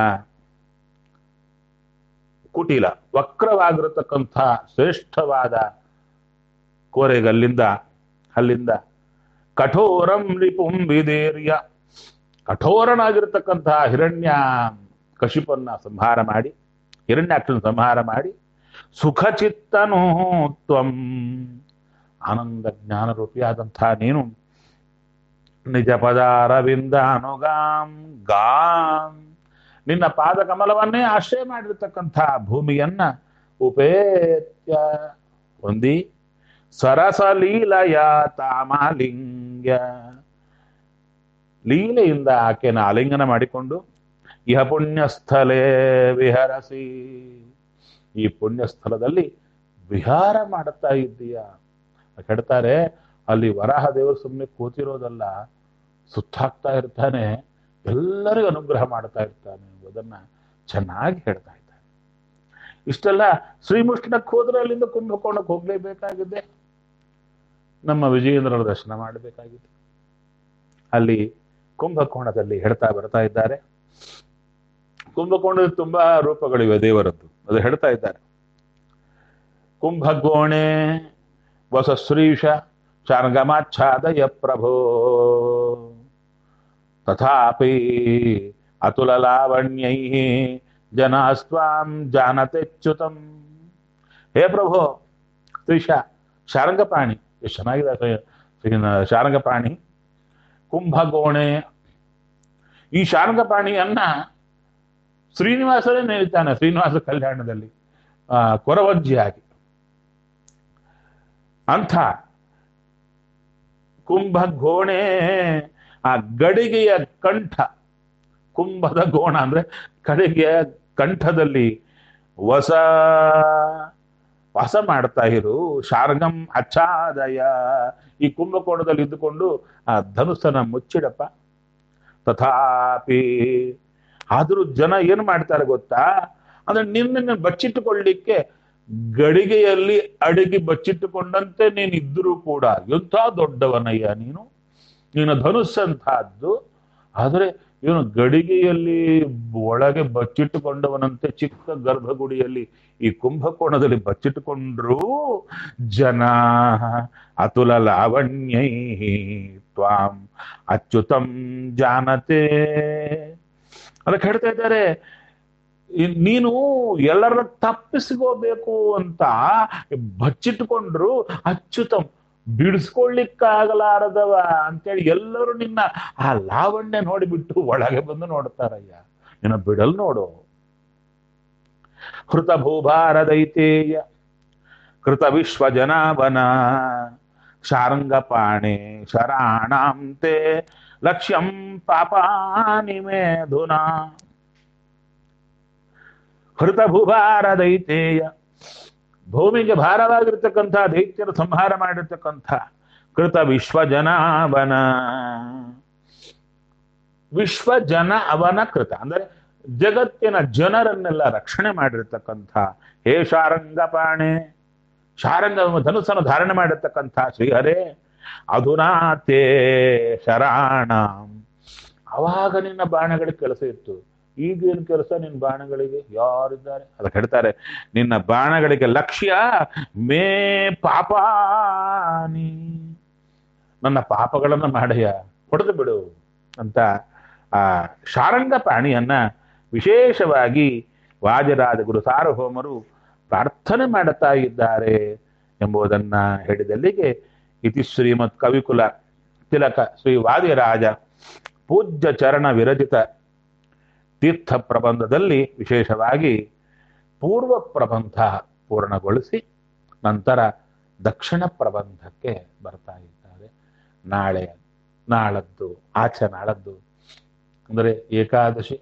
[SPEAKER 1] ಕುಟಿಲ ವಕ್ರವಾಗಿರತಕ್ಕಂಥ ಶ್ರೇಷ್ಠವಾದ ಕೋರೆಗಲ್ಲಿಂದ ಅಲ್ಲಿಂದ ಕಠೋರಂ ರಿಪುಂ ವಿದೇರ್ಯ ಕಠೋರನಾಗಿರ್ತಕ್ಕಂತಹ ಹಿರಣ್ಯ ಕಶಿಪನ್ನ ಸಂಹಾರ ಮಾಡಿ ಹಿರಣ್ಯಾಕ್ಷನ ಸಂಹಾರ ಮಾಡಿ ಸುಖಚಿತ್ತನು ತ್ವಂ ಆನಂದ ಜ್ಞಾನ ರೂಪಿಯಾದಂತಹ ನೀನು ನಿಜ ಪದಾರವಿಂದ ಅನುಗಾಂ ಗಾಂ ನಿನ್ನ ಪಾದ ಕಮಲವನ್ನೇ ಆಶ್ರಯ ಮಾಡಿರ್ತಕ್ಕಂಥ ಭೂಮಿಯನ್ನ ಉಪೇತ್ಯ ಹೊಂದಿ ಸರಸ ಲೀಲಯ ತಾಮಾಲಿಂಗ್ಯ ಲೀಲೆಯಿಂದ ಆಕೆನ ಆಲಿಂಗನ ಮಾಡಿಕೊಂಡು ಇಹ ಪುಣ್ಯಸ್ಥಲೇ ವಿಹರಸಿ ಈ ಪುಣ್ಯಸ್ಥಳದಲ್ಲಿ ವಿಹಾರ ಮಾಡುತ್ತಾ ಇದ್ದೀಯ ಹೇಳ್ತಾರೆ ಅಲ್ಲಿ ವರಾಹ ದೇವರು ಸುಮ್ಮನೆ ಕೂತಿರೋದಲ್ಲ ಸುತ್ತಾಗ್ತಾ ಇರ್ತಾನೆ ಎಲ್ಲರಿಗೂ ಅನುಗ್ರಹ ಮಾಡ್ತಾ ಇರ್ತಾನೆ ಎಂಬುದನ್ನ ಚೆನ್ನಾಗಿ ಹೇಳ್ತಾ ಇದ್ದಾನೆ ಇಷ್ಟೆಲ್ಲ ಶ್ರೀಮುಷ್ಣಕ್ಕೆ ಹೋದ್ರೆ ಅಲ್ಲಿಂದ ಕುಂಭಕೋಣಕ್ಕೆ ಹೋಗ್ಲೇಬೇಕಾಗಿದೆ ನಮ್ಮ ವಿಜಯೇಂದ್ರನ ದರ್ಶನ ಮಾಡಬೇಕಾಗಿದೆ ಅಲ್ಲಿ ಕುಂಭಕೋಣದಲ್ಲಿ ಹೇಳ್ತಾ ಬರ್ತಾ ಇದ್ದಾರೆ ಕುಂಭಕೋಣದಲ್ಲಿ ತುಂಬಾ ರೂಪಗಳಿವೆ ದೇವರದ್ದು ಅದು ಹೇಳ್ತಾ ಇದ್ದಾರೆ ಕುಂಭಗೋಣೆ ವಸಶ್ರೀಶ ಶಾರ್ಗಮಾಚ್ಛಾದಯ ಪ್ರಭೋ ತಥಾಪಿ ಅತುಲ ಲಾವಣ್ಯೈ ಜನಾಸ್ವಾಂ ಜಾನತೆಚ್ಯುತಂ ಹೇ ಪ್ರಭೋ ಶ್ರೀಶ ಶಾರಂಗಪಾಣಿ ಎಷ್ಟು ಚೆನ್ನಾಗಿದೆ ಶ್ರೀ- ಶ್ರೀ- ಶಾರಂಗಪಾಣಿ ಕುಂಭಗೋಣೆ ಈ ಶಾರಂಗಪಾಣಿಯನ್ನ ಶ್ರೀನಿವಾಸನೇ ನೇತಾನೆ ಶ್ರೀನಿವಾಸ ಕಲ್ಯಾಣದಲ್ಲಿ ಆ ಕೊರವಜ್ಜಿಯಾಗಿ ಅಂಥ ಕುಂಭಗೋಣೆ ಆ ಗಡಿಗೆಯ ಕಂಠ ಕುಂಭದ ಗೋಣ ಅಂದ್ರೆ ಕಡೆಗೆಯ ಕಂಠದಲ್ಲಿ ಹೊಸ ವಾಸ ಮಾಡ್ತಾ ಇರು ಶಾರ್ಗಂ ಅಚ್ಛಾದಯ ಈ ಕುಂಭಕೋಣದಲ್ಲಿ ಇದ್ದುಕೊಂಡು ಆ ಧನುಸ್ಸನ್ನ ಮುಚ್ಚಿಡಪ್ಪ ತಥಾಪಿ ಆದ್ರೂ ಜನ ಏನ್ ಮಾಡ್ತಾರೆ ಗೊತ್ತಾ ಅಂದ್ರೆ ನಿನ್ನ ಬಚ್ಚಿಟ್ಟುಕೊಳ್ಳಿಕ್ಕೆ ಗಡಿಗೆಯಲ್ಲಿ ಅಡಗಿ ಬಚ್ಚಿಟ್ಟುಕೊಂಡಂತೆ ನೀನು ಇದ್ರೂ ಕೂಡ ಎಂಥ ದೊಡ್ಡವನಯ್ಯ ನೀನು ನೀನು ಧನುಸ್ಸಂತಹದ್ದು ಆದರೆ ಇವನು ಗಡಿಗೆಯಲ್ಲಿ ಒಳಗೆ ಬಚ್ಚಿಟ್ಟುಕೊಂಡವನಂತೆ ಚಿಕ್ಕ ಗರ್ಭಗುಡಿಯಲ್ಲಿ ಈ ಕುಂಭಕೋಣದಲ್ಲಿ ಬಚ್ಚಿಟ್ಟುಕೊಂಡ್ರು ಜನ ಅತುಲ ಲಾವಣ್ಯೈ ತ್ವಾಂ ಅಚ್ಯುತಂ ಜಾನತೆ ಅದಕ್ಕೆ ಹೇಳ್ತಾ ಇದ್ದಾರೆ ಇನ್- ನೀನು ಎಲ್ಲರ ತಪ್ಪಿಸ್ಕೋಬೇಕು ಅಂತ ಬಚ್ಚಿಟ್ಕೊಂಡ್ರು ಅಚ್ಯುತಂ ಬಿಡಿಸ್ಕೊಳ್ಳಿಕ್ಕಾಗಲಾರದವ ಅಂತೇಳಿ ಎಲ್ಲರೂ ನಿನ್ನ ಆ ಲಾವಣ್ಯ ನೋಡಿಬಿಟ್ಟು ಒಳಗೆ ಬಂದು ನೋಡ್ತಾರಯ್ಯ ನಿನ್ನ ಬಿಡಲ್ ನೋಡು ಹೃತ ಭೂಭಾರ ದೈತೇಯ ಕೃತ ವಿಶ್ವ ಜನಾವನ ಶಾರಂಗಪಾಣೆ ಶರಾಣಾಂ ತೇ ಲಕ್ಷ್ಯಂ ಪಾಪಾನಿ ಮೇಧುನಾ ಹೃತ ಭೂಭಾರ ದೈತೇಯ ಭೂಮಿಗೆ ಭಾರವಾಗಿರ್ತಕ್ಕಂಥ ದೈತ್ಯರು ಸಂಹಾರ ಮಾಡಿರ್ತಕ್ಕಂಥ ಕೃತ ವಿಶ್ವ ಜನಾವನ ವಿಶ್ವ ಜನ ಅವನ ಕೃತ ಅಂದರೆ ಜಗತ್ತಿನ ಜನರನ್ನೆಲ್ಲ ರಕ್ಷಣೆ ಮಾಡಿರ್ತಕ್ಕಂಥ ಹೇ ಶಾರಂಗಪಾಣೆ ಶಾರಂಗ ಧನುಸ್ಸನ್ನು ಧಾರಣೆ ಮಾಡಿರ್ತಕ್ಕಂಥ ಶ್ರೀಹರೇ ಅಧುನಾತೇ ಶರಾಣ ಅವಾಗ ನಿನ್ನ ಬಾಣಗಳಿಗೆ ಕೆಲಸ ಇತ್ತು ಈಗೇನು ಕೆಲಸ ನಿನ್ನ ಬಾಣಗಳಿಗೆ ಯಾರಿದ್ದಾರೆ ಅದಕ್ಕೆ ಹೇಳ್ತಾರೆ ನಿನ್ನ ಬಾಣಗಳಿಗೆ ಲಕ್ಷ್ಯ ಮೇ ಪಾಪಾನಿ ನನ್ನ ಪಾಪಗಳನ್ನು ಮಾಡಯ್ಯ ಹೊಡೆದು ಬಿಡು ಅಂತ ಆ ಶಾರಂಗ ಪ್ರಾಣಿಯನ್ನ ವಿಶೇಷವಾಗಿ ವಾಜರಾಜ ಗುರು ಸಾರ್ವಭೌಮರು ಪ್ರಾರ್ಥನೆ ಮಾಡುತ್ತಾ ಇದ್ದಾರೆ ಎಂಬುದನ್ನ ಹೇಳಿದಲ್ಲಿಗೆ ಇತಿ ಶ್ರೀಮತ್ ಕವಿಕುಲ ತಿಲಕ ಶ್ರೀ ವಾದಿರಾಜ ಪೂಜ್ಯ ಚರಣ ವಿರಚಿತ ತೀರ್ಥ ಪ್ರಬಂಧದಲ್ಲಿ ವಿಶೇಷವಾಗಿ ಪೂರ್ವ ಪ್ರಬಂಧ ಪೂರ್ಣಗೊಳಿಸಿ ನಂತರ ದಕ್ಷಿಣ ಪ್ರಬಂಧಕ್ಕೆ ಬರ್ತಾ ಇದ್ದಾರೆ ನಾಳೆ ನಾಳದ್ದು ಆಚೆ ನಾಳದ್ದು ಅಂದರೆ ಏಕಾದಶಿ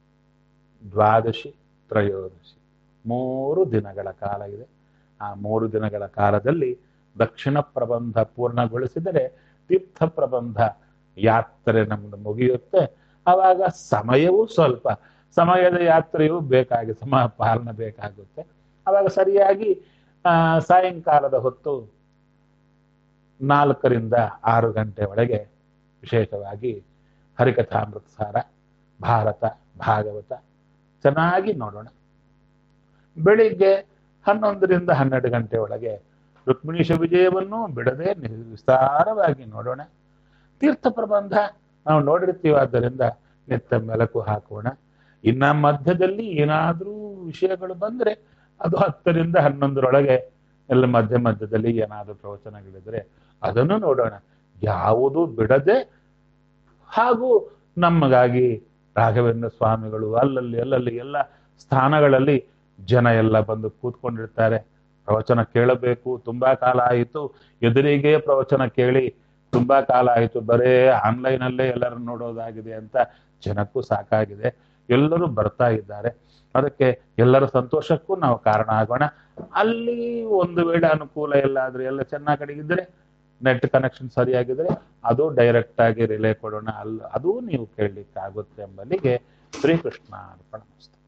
[SPEAKER 1] ದ್ವಾದಶಿ ತ್ರಯೋದಶಿ ಮೂರು ದಿನಗಳ ಕಾಲ ಇದೆ ಆ ಮೂರು ದಿನಗಳ ಕಾಲದಲ್ಲಿ ದಕ್ಷಿಣ ಪ್ರಬಂಧ ಪೂರ್ಣಗೊಳಿಸಿದರೆ ತೀರ್ಥ ಪ್ರಬಂಧ ಯಾತ್ರೆ ನಮ್ದು ಮುಗಿಯುತ್ತೆ ಆವಾಗ ಸಮಯವೂ ಸ್ವಲ್ಪ ಸಮಯದ ಯಾತ್ರೆಯೂ ಬೇಕಾಗಿ ಸಮ ಪಾಲನೆ ಬೇಕಾಗುತ್ತೆ ಆವಾಗ ಸರಿಯಾಗಿ ಆ, ಸಾಯಂಕಾಲದ ಹೊತ್ತು ನಾಲ್ಕರಿಂದ ಆರು ಗಂಟೆ ಒಳಗೆ ವಿಶೇಷವಾಗಿ ಹರಿಕಥಾಮೃತಸಾರ ಭಾರತ ಭಾಗವತ ಚೆನ್ನಾಗಿ ನೋಡೋಣ ಬೆಳಿಗ್ಗೆ ಹನ್ನೊಂದರಿಂದ ಹನ್ನೆರಡು ಗಂಟೆ ಒಳಗೆ ರುಕ್ಮಿಣೀಶ ವಿಜಯವನ್ನು ಬಿಡದೆ ನಿ- ವಿಸ್ತಾರವಾಗಿ ನೋಡೋಣ ತೀರ್ಥ ಪ್ರಬಂಧ ನಾವು ನೋಡಿರ್ತೀವಿ ಆದ್ದರಿಂದ ನಿತ್ತ ಮೆಲಕು ಹಾಕೋಣ ಇನ್ನ ಮಧ್ಯದಲ್ಲಿ ಏನಾದರೂ ವಿಷಯಗಳು ಬಂದ್ರೆ ಅದು ಹತ್ತರಿಂದ ಹನ್ನೊಂದರೊಳಗೆ ಎಲ್ಲ ಮಧ್ಯ ಮಧ್ಯದಲ್ಲಿ ಏನಾದರೂ ಪ್ರವಚನಗಳಿದ್ರೆ ಅದನ್ನು ನೋಡೋಣ ಯಾವುದು ಬಿಡದೆ ಹಾಗೂ ನಮಗಾಗಿ ರಾಘವೇಂದ್ರ ಸ್ವಾಮಿಗಳು ಅಲ್ಲಲ್ಲಿ ಅಲ್ಲಲ್ಲಿ ಎಲ್ಲ ಸ್ಥಾನಗಳಲ್ಲಿ ಜನ ಎಲ್ಲ ಬಂದು ಕೂತ್ಕೊಂಡಿರ್ತಾರೆ ಪ್ರವಚನ ಕೇಳಬೇಕು ತುಂಬಾ ಕಾಲ ಆಯಿತು ಎದುರಿಗೆ ಪ್ರವಚನ ಕೇಳಿ ತುಂಬಾ ಕಾಲ ಆಯಿತು ಬರೇ ಆನ್ಲೈನ್ ಅಲ್ಲೇ ಎಲ್ಲರೂ ನೋಡೋದಾಗಿದೆ ಅಂತ ಜನಕ್ಕೂ ಸಾಕಾಗಿದೆ ಎಲ್ಲರೂ ಬರ್ತಾ ಇದ್ದಾರೆ ಅದಕ್ಕೆ ಎಲ್ಲರ ಸಂತೋಷಕ್ಕೂ ನಾವು ಕಾರಣ ಆಗೋಣ ಅಲ್ಲಿ ಒಂದು ವೇಳೆ ಅನುಕೂಲ ಎಲ್ಲ ಆದ್ರೆ ಎಲ್ಲ ಚೆನ್ನಾಗಿ ಕಡೆಗಿದ್ರೆ ನೆಟ್ ಕನೆಕ್ಷನ್ ಸರಿಯಾಗಿದ್ರೆ ಅದು ಡೈರೆಕ್ಟ್ ಆಗಿ ರಿಲೇ ಕೊಡೋಣ ಅಲ್ಲ ಅದು ನೀವು ಕೇಳಲಿಕ್ಕೆ ಆಗುತ್ತೆ ಎಂಬಲ್ಲಿಗೆ ಶ್ರೀಕೃಷ್ಣ ಅರ್ಪಣ